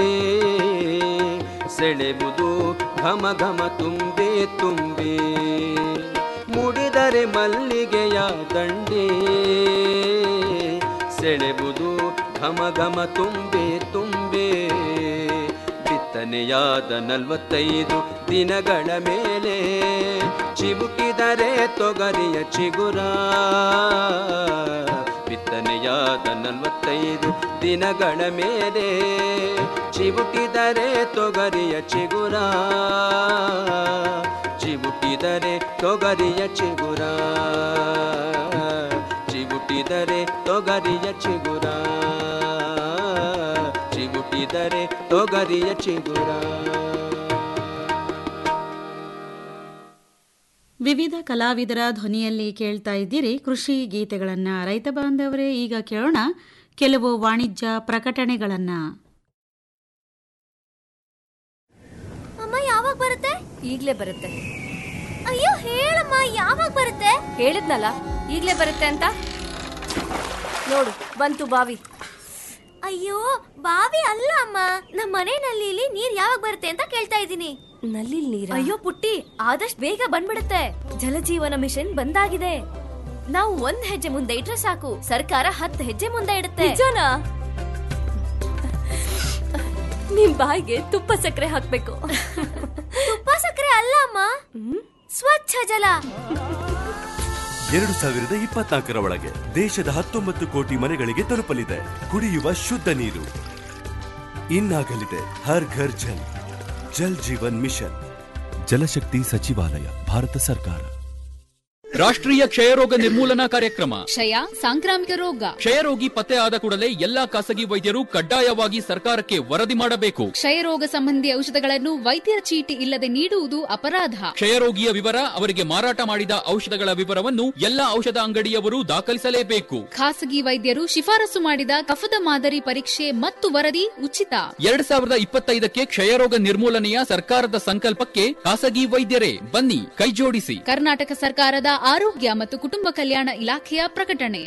ಸೆಳೆಬುದು ಘಮ ಘಮ ತುಂಬೆ ತುಂಬಿ ಮುಡಿದರೆ ಮಲ್ಲಿಗೆಯ ದಂಡೆ ಸೆಳೆಬುದು ಘಮ ಘಮ ತುಂಬೆ ತುಂಬೆ ಬಿತ್ತ ಬಿತ್ತನೆಯಾದ ನಲವತ್ತೈದು ದಿನಗಳ ಮೇಲೆ ಚಿಬುಕಿದರೆ ತೊಗರಿಯ ಚಿಗುರ ಬಿತ್ತನೆಯಾದ ನಲವತ್ತೈದು ದಿನಗಳ ಮೇಲೆ ಚಿಬುಕಿದರೆ ತೊಗರಿಯ ಚಿಗುರ ಚಿಬುಕಿದರೆ ತೊಗರಿಯ ಚಿಗುರ ಚಿಗುಟಿದರೆ ತೊಗರಿಯ ಚಿಗುರ ಚಿಗುಟಿದರೆ ತೊಗರಿಯ ಚಿಗುರ ವಿವಿಧ ಕಲಾವಿದರ ಧ್ವನಿಯಲ್ಲಿ ಕೇಳ್ತಾ ಇದ್ದೀರಿ ಕೃಷಿ ಗೀತೆಗಳನ್ನ ರೈತ ಬಾಂಧವರೇ ಈಗ ಕೇಳೋಣ ಕೆಲವು ವಾಣಿಜ್ಯ ಪ್ರಕಟಣೆಗಳನ್ನ ಅಮ್ಮ ಯಾವಾಗ ಬರುತ್ತೆ ಈಗ್ಲೇ ಬರುತ್ತೆ ಅಯ್ಯೋ ಹೇಳಮ್ಮ ಯಾವಾಗ ಬರುತ್ತೆ ಹೇಳಿದ್ನಲ್ಲ ಈಗ್ಲೇ ಬರುತ್ತೆ ಅಂತ ನೋಡು ಬಂತು ಬಾವಿ ಅಯ್ಯೋ ಬಾವಿ ಅಲ್ಲ ಅಮ್ಮ ನಮ್ಮ ಮನೆ ನಲ್ಲಿಲಿ ನೀರ್ ಯಾವಾಗ ಬರುತ್ತೆ ಅಂತ ಕೇಳ್ತಾ ಇದ್ದೀನಿ ನಲ್ಲಿ ನೀರ ಅಯ್ಯೋ ಪುಟ್ಟಿ ಆದಷ್ಟು ಬೇಗ ಬಂದ್ಬಿಡುತ್ತೆ ಜಲಜೀವನ ಮಿಷನ್ ಬಂದಾಗಿದೆ ನಾವು ಒಂದ್ ಹೆಜ್ಜೆ ಮುಂದೆ ಇಟ್ರೆ ಸಾಕು ಸರ್ಕಾರ ಹತ್ತು ಹೆಜ್ಜೆ ಮುಂದೆ ಇಡುತ್ತೆ ನಿಜನಾ ನಿಮ್ ಬಾಯಿಗೆ ತುಪ್ಪ ಸಕ್ಕರೆ ಹಾಕ್ಬೇಕು ತುಪ್ಪ ಸಕ್ಕರೆ ಅಲ್ಲ ಅಮ್ಮ ಸ್ವಚ್ಛ ಜಲ ಎರಡು ಸಾವಿರದ ಇಪ್ಪತ್ನಾಲ್ಕರ ಒಳಗೆ ದೇಶದ ಹತ್ತೊಂಬತ್ತು ಕೋಟಿ ಮನೆಗಳಿಗೆ ತಲುಪಲಿದೆ ಕುಡಿಯುವ ಶುದ್ಧ ನೀರು ಇನ್ನಾಗಲಿದೆ ಹರ್ ಘರ್ ಜಲ್ ಜಲ್ ಜೀವನ್ ಮಿಷನ್ ಜಲಶಕ್ತಿ ಸಚಿವಾಲಯ ಭಾರತ ಸರ್ಕಾರ ರಾಷ್ಟ್ರೀಯ ಕ್ಷಯರೋಗ ನಿರ್ಮೂಲನಾ ಕಾರ್ಯಕ್ರಮ ಕ್ಷಯ ಸಾಂಕ್ರಾಮಿಕ ರೋಗ ಕ್ಷಯರೋಗಿ ಪತ್ತೆ ಆದ ಕೂಡಲೇ ಎಲ್ಲಾ ಖಾಸಗಿ ವೈದ್ಯರು ಕಡ್ಡಾಯವಾಗಿ ಸರ್ಕಾರಕ್ಕೆ ವರದಿ ಮಾಡಬೇಕು ಕ್ಷಯರೋಗ ಸಂಬಂಧಿ ಔಷಧಗಳನ್ನು ವೈದ್ಯರ ಚೀಟಿ ಇಲ್ಲದೆ ನೀಡುವುದು ಅಪರಾಧ ಕ್ಷಯರೋಗಿಯ ವಿವರ ಅವರಿಗೆ ಮಾರಾಟ ಮಾಡಿದ ಔಷಧಗಳ ವಿವರವನ್ನು ಎಲ್ಲಾ ಔಷಧ ಅಂಗಡಿಯವರು ದಾಖಲಿಸಲೇಬೇಕು ಖಾಸಗಿ ವೈದ್ಯರು ಶಿಫಾರಸು ಮಾಡಿದ ಕಫದ ಮಾದರಿ ಪರೀಕ್ಷೆ ಮತ್ತು ವರದಿ ಉಚಿತ ಎರಡ್ ಸಾವಿರದ ಇಪ್ಪತ್ತೈದಕ್ಕೆ ಕ್ಷಯರೋಗ ನಿರ್ಮೂಲನೆಯ ಸರ್ಕಾರದ ಸಂಕಲ್ಪಕ್ಕೆ ಖಾಸಗಿ ವೈದ್ಯರೇ ಬನ್ನಿ ಕೈಜೋಡಿಸಿ ಕರ್ನಾಟಕ ಸರ್ಕಾರದ ಆರೋಗ್ಯ ಮತ್ತು ಕುಟುಂಬ ಕಲ್ಯಾಣ ಇಲಾಖೆಯ ಪ್ರಕಟಣೆ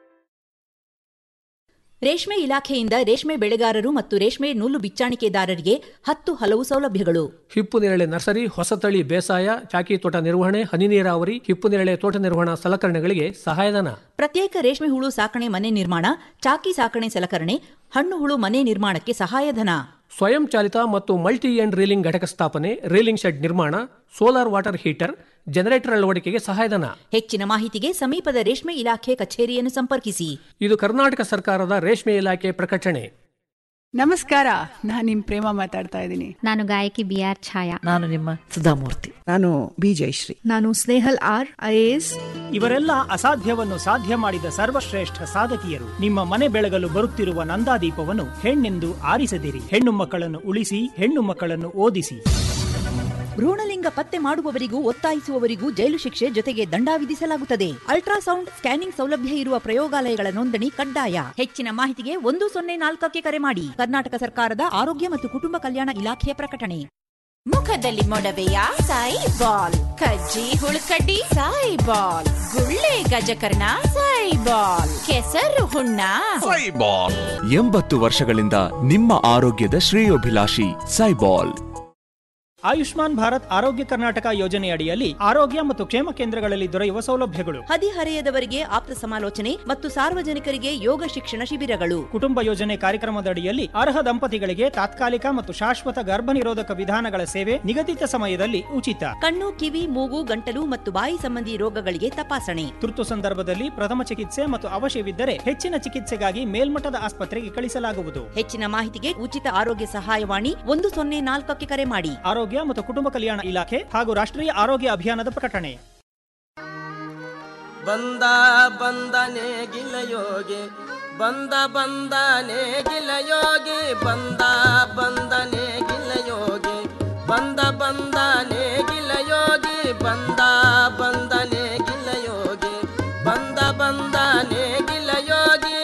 ರೇಷ್ಮೆ ಇಲಾಖೆಯಿಂದ ರೇಷ್ಮೆ ಬೆಳೆಗಾರರು ಮತ್ತು ರೇಷ್ಮೆ ನೂಲು ಬಿಚ್ಚಾಣಿಕೆದಾರರಿಗೆ ಹತ್ತು ಹಲವು ಸೌಲಭ್ಯಗಳು ಹಿಪ್ಪು ನೇರಳೆ ನರ್ಸರಿ ಹೊಸತಳಿ ಬೇಸಾಯ ಚಾಕಿ ತೋಟ ನಿರ್ವಹಣೆ ಹನಿ ನೀರಾವರಿ ಹಿಪ್ಪು ನೇರಳೆ ತೋಟ ನಿರ್ವಹಣಾ ಸಲಕರಣೆಗಳಿಗೆ ಸಹಾಯಧನ ಪ್ರತ್ಯೇಕ ರೇಷ್ಮೆ ಹುಳು ಸಾಕಣೆ ಮನೆ ನಿರ್ಮಾಣ ಚಾಕಿ ಸಾಕಣೆ ಸಲಕರಣೆ ಹಣ್ಣು ಹುಳು ಮನೆ ನಿರ್ಮಾಣಕ್ಕೆ ಸಹಾಯಧನ ಸ್ವಯಂ ಚಾಲಿತ ಮತ್ತು ಮಲ್ಟಿ ಎಂಡ್ ರೀಲಿಂಗ್ ಘಟಕ ಸ್ಥಾಪನೆ ರೀಲಿಂಗ್ ಶೆಡ್ ನಿರ್ಮಾಣ ಸೋಲಾರ್ ವಾಟರ್ ಹೀಟರ್ ಜನರೇಟರ್ ಅಳವಡಿಕೆಗೆ ಸಹಾಯಧನ ಹೆಚ್ಚಿನ ಮಾಹಿತಿಗೆ ಸಮೀಪದ ರೇಷ್ಮೆ ಇಲಾಖೆ ಕಚೇರಿಯನ್ನು ಸಂಪರ್ಕಿಸಿ ಇದು ಕರ್ನಾಟಕ ಸರ್ಕಾರದ ರೇಷ್ಮೆ ಇಲಾಖೆ ಪ್ರಕಟಣೆ ನಮಸ್ಕಾರ ನಾನು ನಿಮ್ ಪ್ರೇಮ ಮಾತಾಡ್ತಾ ಇದ್ದೀನಿ ನಾನು ಗಾಯಕಿ ಬಿ ಆರ್ ಛಾಯಾ ನಾನು ನಿಮ್ಮ ಸುಧಾಮೂರ್ತಿ ನಾನು ಬಿ ಜಯಶ್ರೀ ನಾನು ಸ್ನೇಹಲ್ ಆರ್ ಐಎಎಸ್ ಇವರೆಲ್ಲ ಅಸಾಧ್ಯವನ್ನು ಸಾಧ್ಯ ಮಾಡಿದ ಸರ್ವಶ್ರೇಷ್ಠ ಸಾಧಕಿಯರು ನಿಮ್ಮ ಮನೆ ಬೆಳಗಲು ಬರುತ್ತಿರುವ ನಂದಾದೀಪವನ್ನು ಹೆಣ್ಣೆಂದು ಆರಿಸದಿರಿ ಹೆಣ್ಣು ಮಕ್ಕಳನ್ನು ಉಳಿಸಿ ಹೆಣ್ಣು ಮಕ್ಕಳನ್ನು ಓದಿಸಿ ಭ್ರೂಣಲಿಂಗ ಪತ್ತೆ ಮಾಡುವವರಿಗೂ ಒತ್ತಾಯಿಸುವವರಿಗೂ ಜೈಲು ಶಿಕ್ಷೆ ಜೊತೆಗೆ ದಂಡ ವಿಧಿಸಲಾಗುತ್ತದೆ ಅಲ್ಟ್ರಾಸೌಂಡ್ ಸ್ಕ್ಯಾನಿಂಗ್ ಸೌಲಭ್ಯ ಇರುವ ಪ್ರಯೋಗಾಲಯಗಳ ನೋಂದಣಿ ಕಡ್ಡಾಯ ಹೆಚ್ಚಿನ ಮಾಹಿತಿಗೆ ಒಂದು ಸೊನ್ನೆ ನಾಲ್ಕಕ್ಕೆ ಕರೆ ಮಾಡಿ ಕರ್ನಾಟಕ ಸರ್ಕಾರದ ಆರೋಗ್ಯ ಮತ್ತು ಕುಟುಂಬ ಕಲ್ಯಾಣ ಇಲಾಖೆಯ ಪ್ರಕಟಣೆ ಮುಖದಲ್ಲಿ ಮೊಡವೆಯ ಸಾಯಿ ಬಾಲ್ ಕಜ್ಜಿ ಹುಳುಕಡ್ಡಿ ಸಾಯಿ ಬಾಲ್ ಗುಳ್ಳೆ ಗಜಕರ್ಣ ಸಾಯಿ ಬಾಲ್ ಕೆಸರು ಹುಣ್ಣ ಎಂಬತ್ತು ವರ್ಷಗಳಿಂದ ನಿಮ್ಮ ಆರೋಗ್ಯದ ಶ್ರೇಯೋಭಿಲಾಷಿ ಸೈಬಾಲ್ ಆಯುಷ್ಮಾನ್ ಭಾರತ್ ಆರೋಗ್ಯ ಕರ್ನಾಟಕ ಯೋಜನೆ ಅಡಿಯಲ್ಲಿ ಆರೋಗ್ಯ ಮತ್ತು ಕ್ಷೇಮ ಕೇಂದ್ರಗಳಲ್ಲಿ ದೊರೆಯುವ ಸೌಲಭ್ಯಗಳು ಹದಿಹರೆಯದವರಿಗೆ ಆಪ್ತ ಸಮಾಲೋಚನೆ ಮತ್ತು ಸಾರ್ವಜನಿಕರಿಗೆ ಯೋಗ ಶಿಕ್ಷಣ ಶಿಬಿರಗಳು ಕುಟುಂಬ ಯೋಜನೆ ಕಾರ್ಯಕ್ರಮದ ಅಡಿಯಲ್ಲಿ ಅರ್ಹ ದಂಪತಿಗಳಿಗೆ ತಾತ್ಕಾಲಿಕ ಮತ್ತು ಶಾಶ್ವತ ಗರ್ಭ ನಿರೋಧಕ ವಿಧಾನಗಳ ಸೇವೆ ನಿಗದಿತ ಸಮಯದಲ್ಲಿ ಉಚಿತ ಕಣ್ಣು ಕಿವಿ ಮೂಗು ಗಂಟಲು ಮತ್ತು ಬಾಯಿ ಸಂಬಂಧಿ ರೋಗಗಳಿಗೆ ತಪಾಸಣೆ ತುರ್ತು ಸಂದರ್ಭದಲ್ಲಿ ಪ್ರಥಮ ಚಿಕಿತ್ಸೆ ಮತ್ತು ಅವಶ್ಯವಿದ್ದರೆ ಹೆಚ್ಚಿನ ಚಿಕಿತ್ಸೆಗಾಗಿ ಮೇಲ್ಮಟ್ಟದ ಆಸ್ಪತ್ರೆಗೆ ಕಳಿಸಲಾಗುವುದು ಹೆಚ್ಚಿನ ಮಾಹಿತಿಗೆ ಉಚಿತ ಆರೋಗ್ಯ ಸಹಾಯವಾಣಿ ಒಂದು ಸೊನ್ನೆ ನಾಲ್ಕಕ್ಕೆ ಕರೆ ಮಾಡಿ ಆರೋಗ್ಯ ಮತ್ತು ಕುಟುಂಬ ಕಲ್ಯಾಣ ಇಲಾಖೆ ಹಾಗೂ ರಾಷ್ಟ್ರೀಯ ಆರೋಗ್ಯ ಅಭಿಯಾನದ ಪ್ರಕಟಣೆ ಬಂದ ಬಂದನೆ ಗಿಲಯೋಗಿ ಬಂದ ಬಂದನೆ ಗಿಲಯೋಗಿ ಬಂದ ಬಂದನೆ ಗಿಲಯೋಗಿ ಬಂದ ಬಂದನೆ ಗಿಲಯೋಗಿ ಬಂದ ಬಂದನೆ ಗಿಲಯೋಗಿ ಬಂದ ಬಂದನೆ ಗಿಲಯೋಗಿ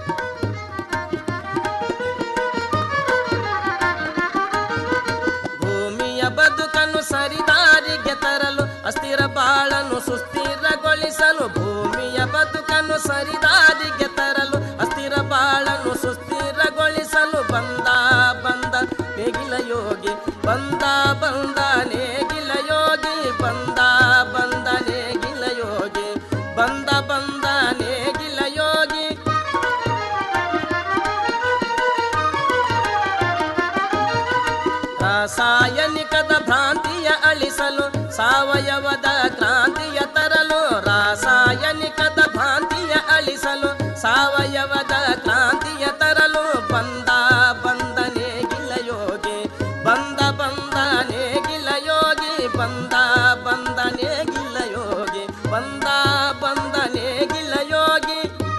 ಭೂಮಿಯ ಬದುಕನ್ನು ಸರಿದಾರಿಗೆ ತರಲು ಅಸ್ಥಿರ ಬಾಳನ್ನು ಸುಸ್ಥಿರಗೊಳಿಸಲು ಭೂಮಿಯ ಬದುಕನ್ನು ಸರಿದಾರಿಗೆ ತರಲು ಅಸ್ಥಿರ ಬಾಳನ್ನು ಸುಸ್ಥಿರಗೊಳಿಸಲು ಬಂದ ಬಂದ ನೇಗಿಲ ಯೋಗಿ ಬಂದ ಬಂದ ನೇಗಿಲ ಯೋಗಿ ಬಂದ ಬಂದ ನೇಗಿಲ ಯೋಗಿ ಬಂದ ಬಂದ ನೇಗಿಲ ಯೋಗಿ ರಾಸಾಯನಿಕದ ಭ್ರಾಂತಿಯ ಅಳಿಸಲು ಸಾವಯವದ ಕ್ರಾಂತಿಯ ತರಲು ರಾಸಾಯನಿಕದ ಭ್ರಾಂತಿಯ ಅಳಿಸಲು ಸಾವಯವದ ಕ್ರಾಂತಿಯ ತರಲು ಬಂದ ಬಂದನೆ ಗಿಲ್ಲ ಯೋಗಿ ಬಂದ ಬಂದನೆ ಗಿಲ್ಲ ಯೋಗಿ ಬಂದ ಬಂದನೆ ಗಿಲ್ಲ ಯೋಗಿ ಬಂದ ಬಂದನೆ ಗಿಲ್ಲ ಯೋಗಿ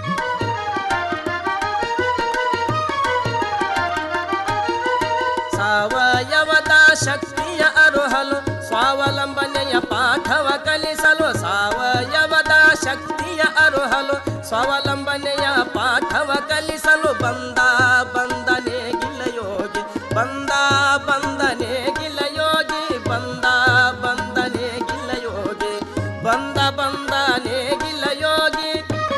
ಸಾವಯವದ ಶಕ್ತಿಯ ಅರುಹಲು ಸ್ವಾವಲಂಬನೆಯ ಪಾಠವ ಕಲಿಸಲು ಸಾವಯವದ ಶಕ್ತಿಯ ಅರುಹಲು ಸ್ವಾವಲಂಬನೆಯ ಪಾಠವ ಕಲಿಸಲು ಬಂದ ಬಂದನೆ ಗಿಲ್ಲ ಯೋಗಿ ಬಂದ ಬಂದನೆ ಗಿಲ್ಲ ಯೋಗಿ ಬಂದ ಬಂದನೆ ಗಿಲ್ಲ ಯೋಗಿ ಬಂದ ಬಂದನೆ ಗಿಲ್ಲ ಯೋಗಿ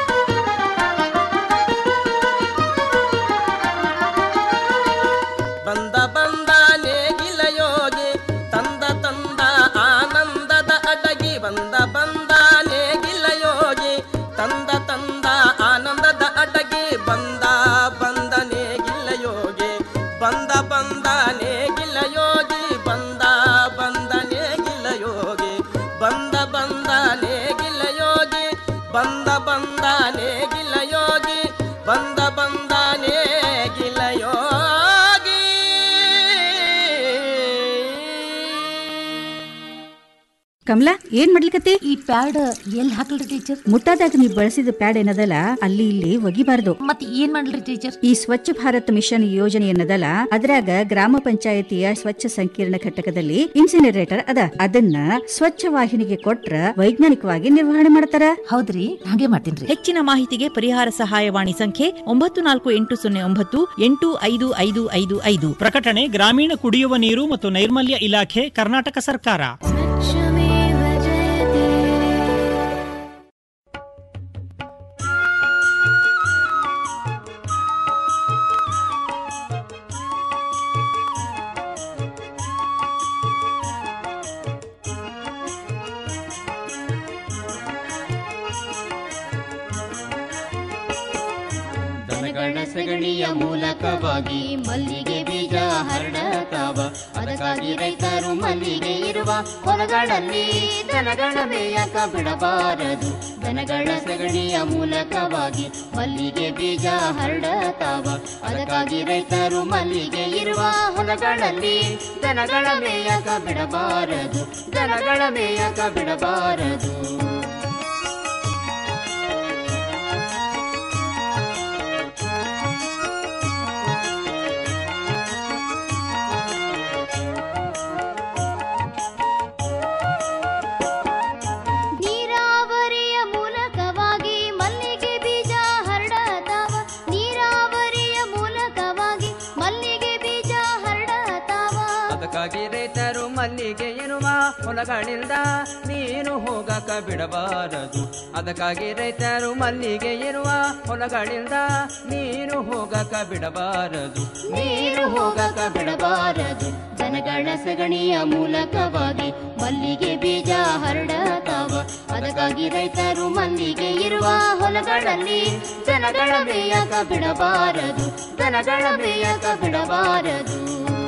ಬಂದ ಬಂದ ನೇಗಿಲ ಯೋಗಿ ತಂದ ತಂದ ಆನಂದದ ಅಡಗಿ ಬಂದ ಬಂದ ನೇಗಿಲ ಯೋಗಿ ತಂದ ತಂದ ಆನಂದದ ಅಡಗಿ ಬಂದ ಬಂದ ನೇಗಿಲ ಯೋಗಿ ಬಂದ ಬಂದ ನೇಗಿಲ ಯೋಗಿ ಬಂದ ಬಂದ ನೇಗಿಲ ಯೋಗಿ ಬಂದ ಬಂದ ನೇಗಿಲ ಯೋಗಿ ಬಂದ ಬಂದ ನೇಗಿಲ ಯೋಗಿ ಬಂದ ಬಂದ ನೇಗಿಲ ಯೋಗಿ ಕಮಲಾ ಏನ್ ಮಾಡ್ಲಿಕತ್ತಿ ಈ ಪ್ಯಾಡ್ ಎಲ್ಲಿ ಹಾಕಲ್ರಿ ಟೀಚರ್ ಮುಟ್ಟಾದಾಗ ನೀವು ಬಳಸಿದ ಪ್ಯಾಡ್ ಏನದಲ್ಲ ಅಲ್ಲಿ ಇಲ್ಲಿ ಒಗಿಬಾರ್ದು ಮತ್ ಏನ್ ಮಾಡ್ಲಿ ಟೀಚರ್ ಈ ಸ್ವಚ್ಛ ಭಾರತ್ ಮಿಷನ್ ಯೋಜನೆ ಏನದಲ್ಲ ಅದ್ರಾಗ ಗ್ರಾಮ ಪಂಚಾಯತಿಯ ಸ್ವಚ್ಛ ಸಂಕೀರ್ಣ ಘಟಕದಲ್ಲಿ ಇನ್ಸಿನರೇಟರ್ ಅದ ಅದನ್ನ ಸ್ವಚ್ಛ ವಾಹಿನಿಗೆ ಕೊಟ್ರ ವೈಜ್ಞಾನಿಕವಾಗಿ ನಿರ್ವಹಣೆ ಮಾಡ್ತಾರ ಹೌದ್ರಿ ಹಾಗೆ ಮಾಡ್ತೀನಿ ಹೆಚ್ಚಿನ ಮಾಹಿತಿಗೆ ಪರಿಹಾರ ಸಹಾಯವಾಣಿ ಸಂಖ್ಯೆ ಒಂಬತ್ತು ನಾಲ್ಕು ಎಂಟು ಸೊನ್ನೆ ಒಂಬತ್ತು ಎಂಟು ಐದು ಐದು ಐದು ಐದು ಪ್ರಕಟಣೆ ಗ್ರಾಮೀಣ ಕುಡಿಯುವ ನೀರು ಮತ್ತು ನೈರ್ಮಲ್ಯ ಇಲಾಖೆ ಕರ್ನಾಟಕ ಸರ್ಕಾರ ದನಗಳ ಸಗಣಿಯ ಮೂಲಕವಾಗಿ ಮಲ್ಲಿಗೆ ಬೀಜ ಹರಡತಾವ ಅದಕ್ಕಾಗಿ ರೈತರು ಮಲ್ಲಿಗೆ ಇರುವ ಹೊಲಗಳಲ್ಲಿ ದನಗಳ ಮೇಯಕ ಬಿಡಬಾರದು ದನಗಳ ಸಗಣಿಯ ಮೂಲಕವಾಗಿ ಮಲ್ಲಿಗೆ ಬೀಜ ಹರಡತಾವ ಅದಕ್ಕಾಗಿ ರೈತರು ಮಲ್ಲಿಗೆ ಇರುವ ಹೊಲಗಳಲ್ಲಿ ದನಗಳ ಮೇಯಕ ಬಿಡಬಾರದು ದನಗಳ ಮೇಯಕ ಬಿಡಬಾರದು ನೀರಾವರಿಯ ಮೂಲಕವಾಗಿ ಮಲ್ಲಿಗೆ ಬೀಜ ಹರಡತಾವ ನೀರಾವರಿಯ ಮೂಲಕವಾಗಿ ಮಲ್ಲಿಗೆ ಬೀಜ ಹರಡತಾವ ಅದಕ್ಕಾಗಿ ರೈತರು ಮಲ್ಲಿಗೆ ಎನ್ನುವ ಹೊಲಗಳಿಂದ ನೀರು ಹೋಗಕ ಬಿಡಬಾರದು ಅದಕ್ಕಾಗಿ ರೈತರು ಮಲ್ಲಿಗೆ ಇರುವ ಹೊಲಗಳಿಂದ ನೀರು ಹೋಗಕ ಬಿಡಬಾರದು ನೀರು ಹೋಗಕ ಬಿಡಬಾರದು ದನಗಳ ಸಗಣಿಯ ಮೂಲಕವಾಗಿ ಮಲ್ಲಿಗೆ ಬೀಜ ಹರಡತಾವ ಅದಕ್ಕಾಗಿ ರೈತರು ಮಲ್ಲಿಗೆ ಇರುವ ಹೊಲಗಳಲ್ಲಿ ದನಗಳ ಮೇಯಕ ಬಿಡಬಾರದು ದನಗಳ ಮೇಯಕ ಬಿಡಬಾರದು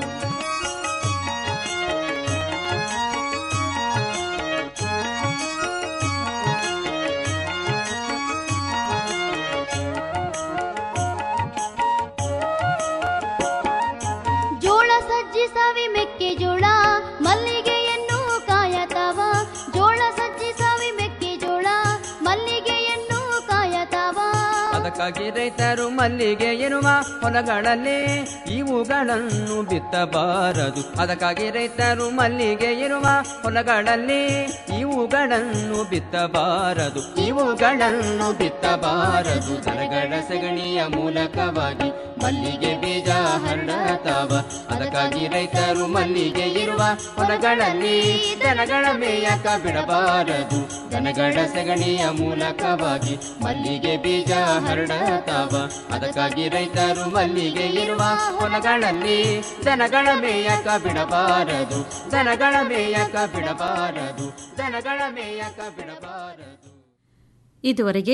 ಜೋಳ ಸಜ್ಜಿ ಸವಿ ಮೆಕ್ಕೆಜೋಳ ಮಲ್ಲಿಗೆಯನ್ನು ಕಾಯತಾವ ಜೋಳ ಸಜ್ಜಿ ಸವಿ ಮೆಕ್ಕೆಜೋಳ ಮಲ್ಲಿಗೆಯನ್ನು ಕಾಯತಾವ ಅದಕ್ಕಾಗಿ ರೈತರು ಮಲ್ಲಿಗೆ ಇರುವ ಹೊಲಗಳಲ್ಲಿ ಇವುಗಳನ್ನು ಬಿತ್ತಬಾರದು ಅದಕ್ಕಾಗಿ ರೈತರು ಮಲ್ಲಿಗೆ ಇರುವ ಹೊಲಗಳಲ್ಲಿ ಇವುಗಳನ್ನು ಬಿತ್ತಬಾರದು ಇವುಗಳನ್ನು ಬಿತ್ತಬಾರದು ದನಗಳ ಸಗಣಿಯ ಮೂಲಕವಾಗಿ ಮಲ್ಲಿಗೆ ಬೀಜ ಹರಡತಾವ ಅದಕ್ಕಾಗಿ ರೈತರು ಮಲ್ಲಿಗೆ ಇರುವ ಹೊಲಗಳಲ್ಲಿ ದನಗಳ ಮೇಯಕ ಬಿಡಬಾರದು ದನಗಳ ಸಗಣಿಯ ಮೂಲಕವಾಗಿ ಮಲ್ಲಿಗೆ ಬೀಜ ಹರಡತಾವ ಅದಕ್ಕಾಗಿ ರೈತರು ಮಲ್ಲಿಗೆ ಇರುವ ಹೊಲಗಳಲ್ಲಿ ದನಗಳ ಮೇಯಕ ಬಿಡಬಾರದು ದನಗಳ ಮೇಯಕ ಬಿಡಬಾರದು ದನಗಳ ಮೇಯಕ ಬಿಡಬಾರದು ಇದುವರೆಗೆ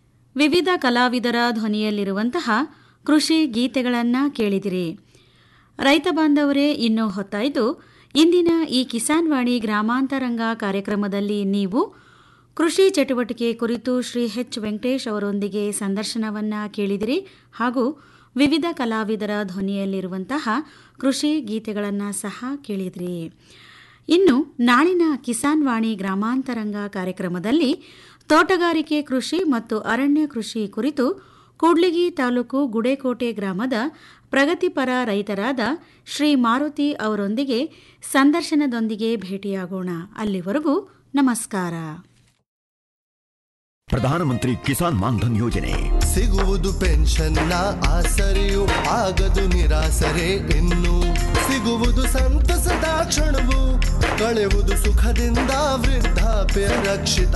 ವಿವಿಧ ಕಲಾವಿದರ ಧ್ವನಿಯಲ್ಲಿರುವಂತಹ ಕೃಷಿ ಗೀತೆಗಳನ್ನು ಕೇಳಿದಿರಿ ರೈತ ಬಾಂಧವರೇ ಇನ್ನು ಹೊತ್ತಾಯ್ತು ಇಂದಿನ ಈ ಕಿಸಾನ್ ವಾಣಿ ಗ್ರಾಮಾಂತರಂಗ ಕಾರ್ಯಕ್ರಮದಲ್ಲಿ ನೀವು ಕೃಷಿ ಚಟುವಟಿಕೆ ಕುರಿತು ಶ್ರೀ ಎಚ್ ವೆಂಕಟೇಶ್ ಅವರೊಂದಿಗೆ ಸಂದರ್ಶನವನ್ನ ಕೇಳಿದಿರಿ ಹಾಗೂ ವಿವಿಧ ಕಲಾವಿದರ ಧ್ವನಿಯಲ್ಲಿರುವಂತಹ ಕೃಷಿ ಗೀತೆಗಳನ್ನು ಸಹ ಕೇಳಿದ್ರಿ ಇನ್ನು ನಾಳಿನ ಕಿಸಾನ್ ವಾಣಿ ಗ್ರಾಮಾಂತರಂಗ ಕಾರ್ಯಕ್ರಮದಲ್ಲಿ ತೋಟಗಾರಿಕೆ ಕೃಷಿ ಮತ್ತು ಅರಣ್ಯ ಕೃಷಿ ಕುರಿತು ಕೂಡ್ಲಿಗಿ ತಾಲೂಕು ಗುಡೇಕೋಟೆ ಗ್ರಾಮದ ಪ್ರಗತಿಪರ ರೈತರಾದ ಶ್ರೀ ಮಾರುತಿ ಅವರೊಂದಿಗೆ ಸಂದರ್ಶನದೊಂದಿಗೆ ಭೇಟಿಯಾಗೋಣ ಅಲ್ಲಿವರೆಗೂ ನಮಸ್ಕಾರ ಪ್ರಧಾನಮಂತ್ರಿ ಕಿಸಾನ್ ಮಾನ್ಧನ್ ಯೋಜನೆ ಸಿಗುವುದು ಪೆನ್ಷನ್ನ ಆಸರೆಯು ಆಗದು ನಿರಾಸರೆ ಇನ್ನು ಸಿಗುವುದು ಸಂತಸದ ಕ್ಷಣವು ಕಳೆಯುವುದು ಸುಖದಿಂದ ವೃದ್ಧಾಪ್ಯ ರಕ್ಷಿತ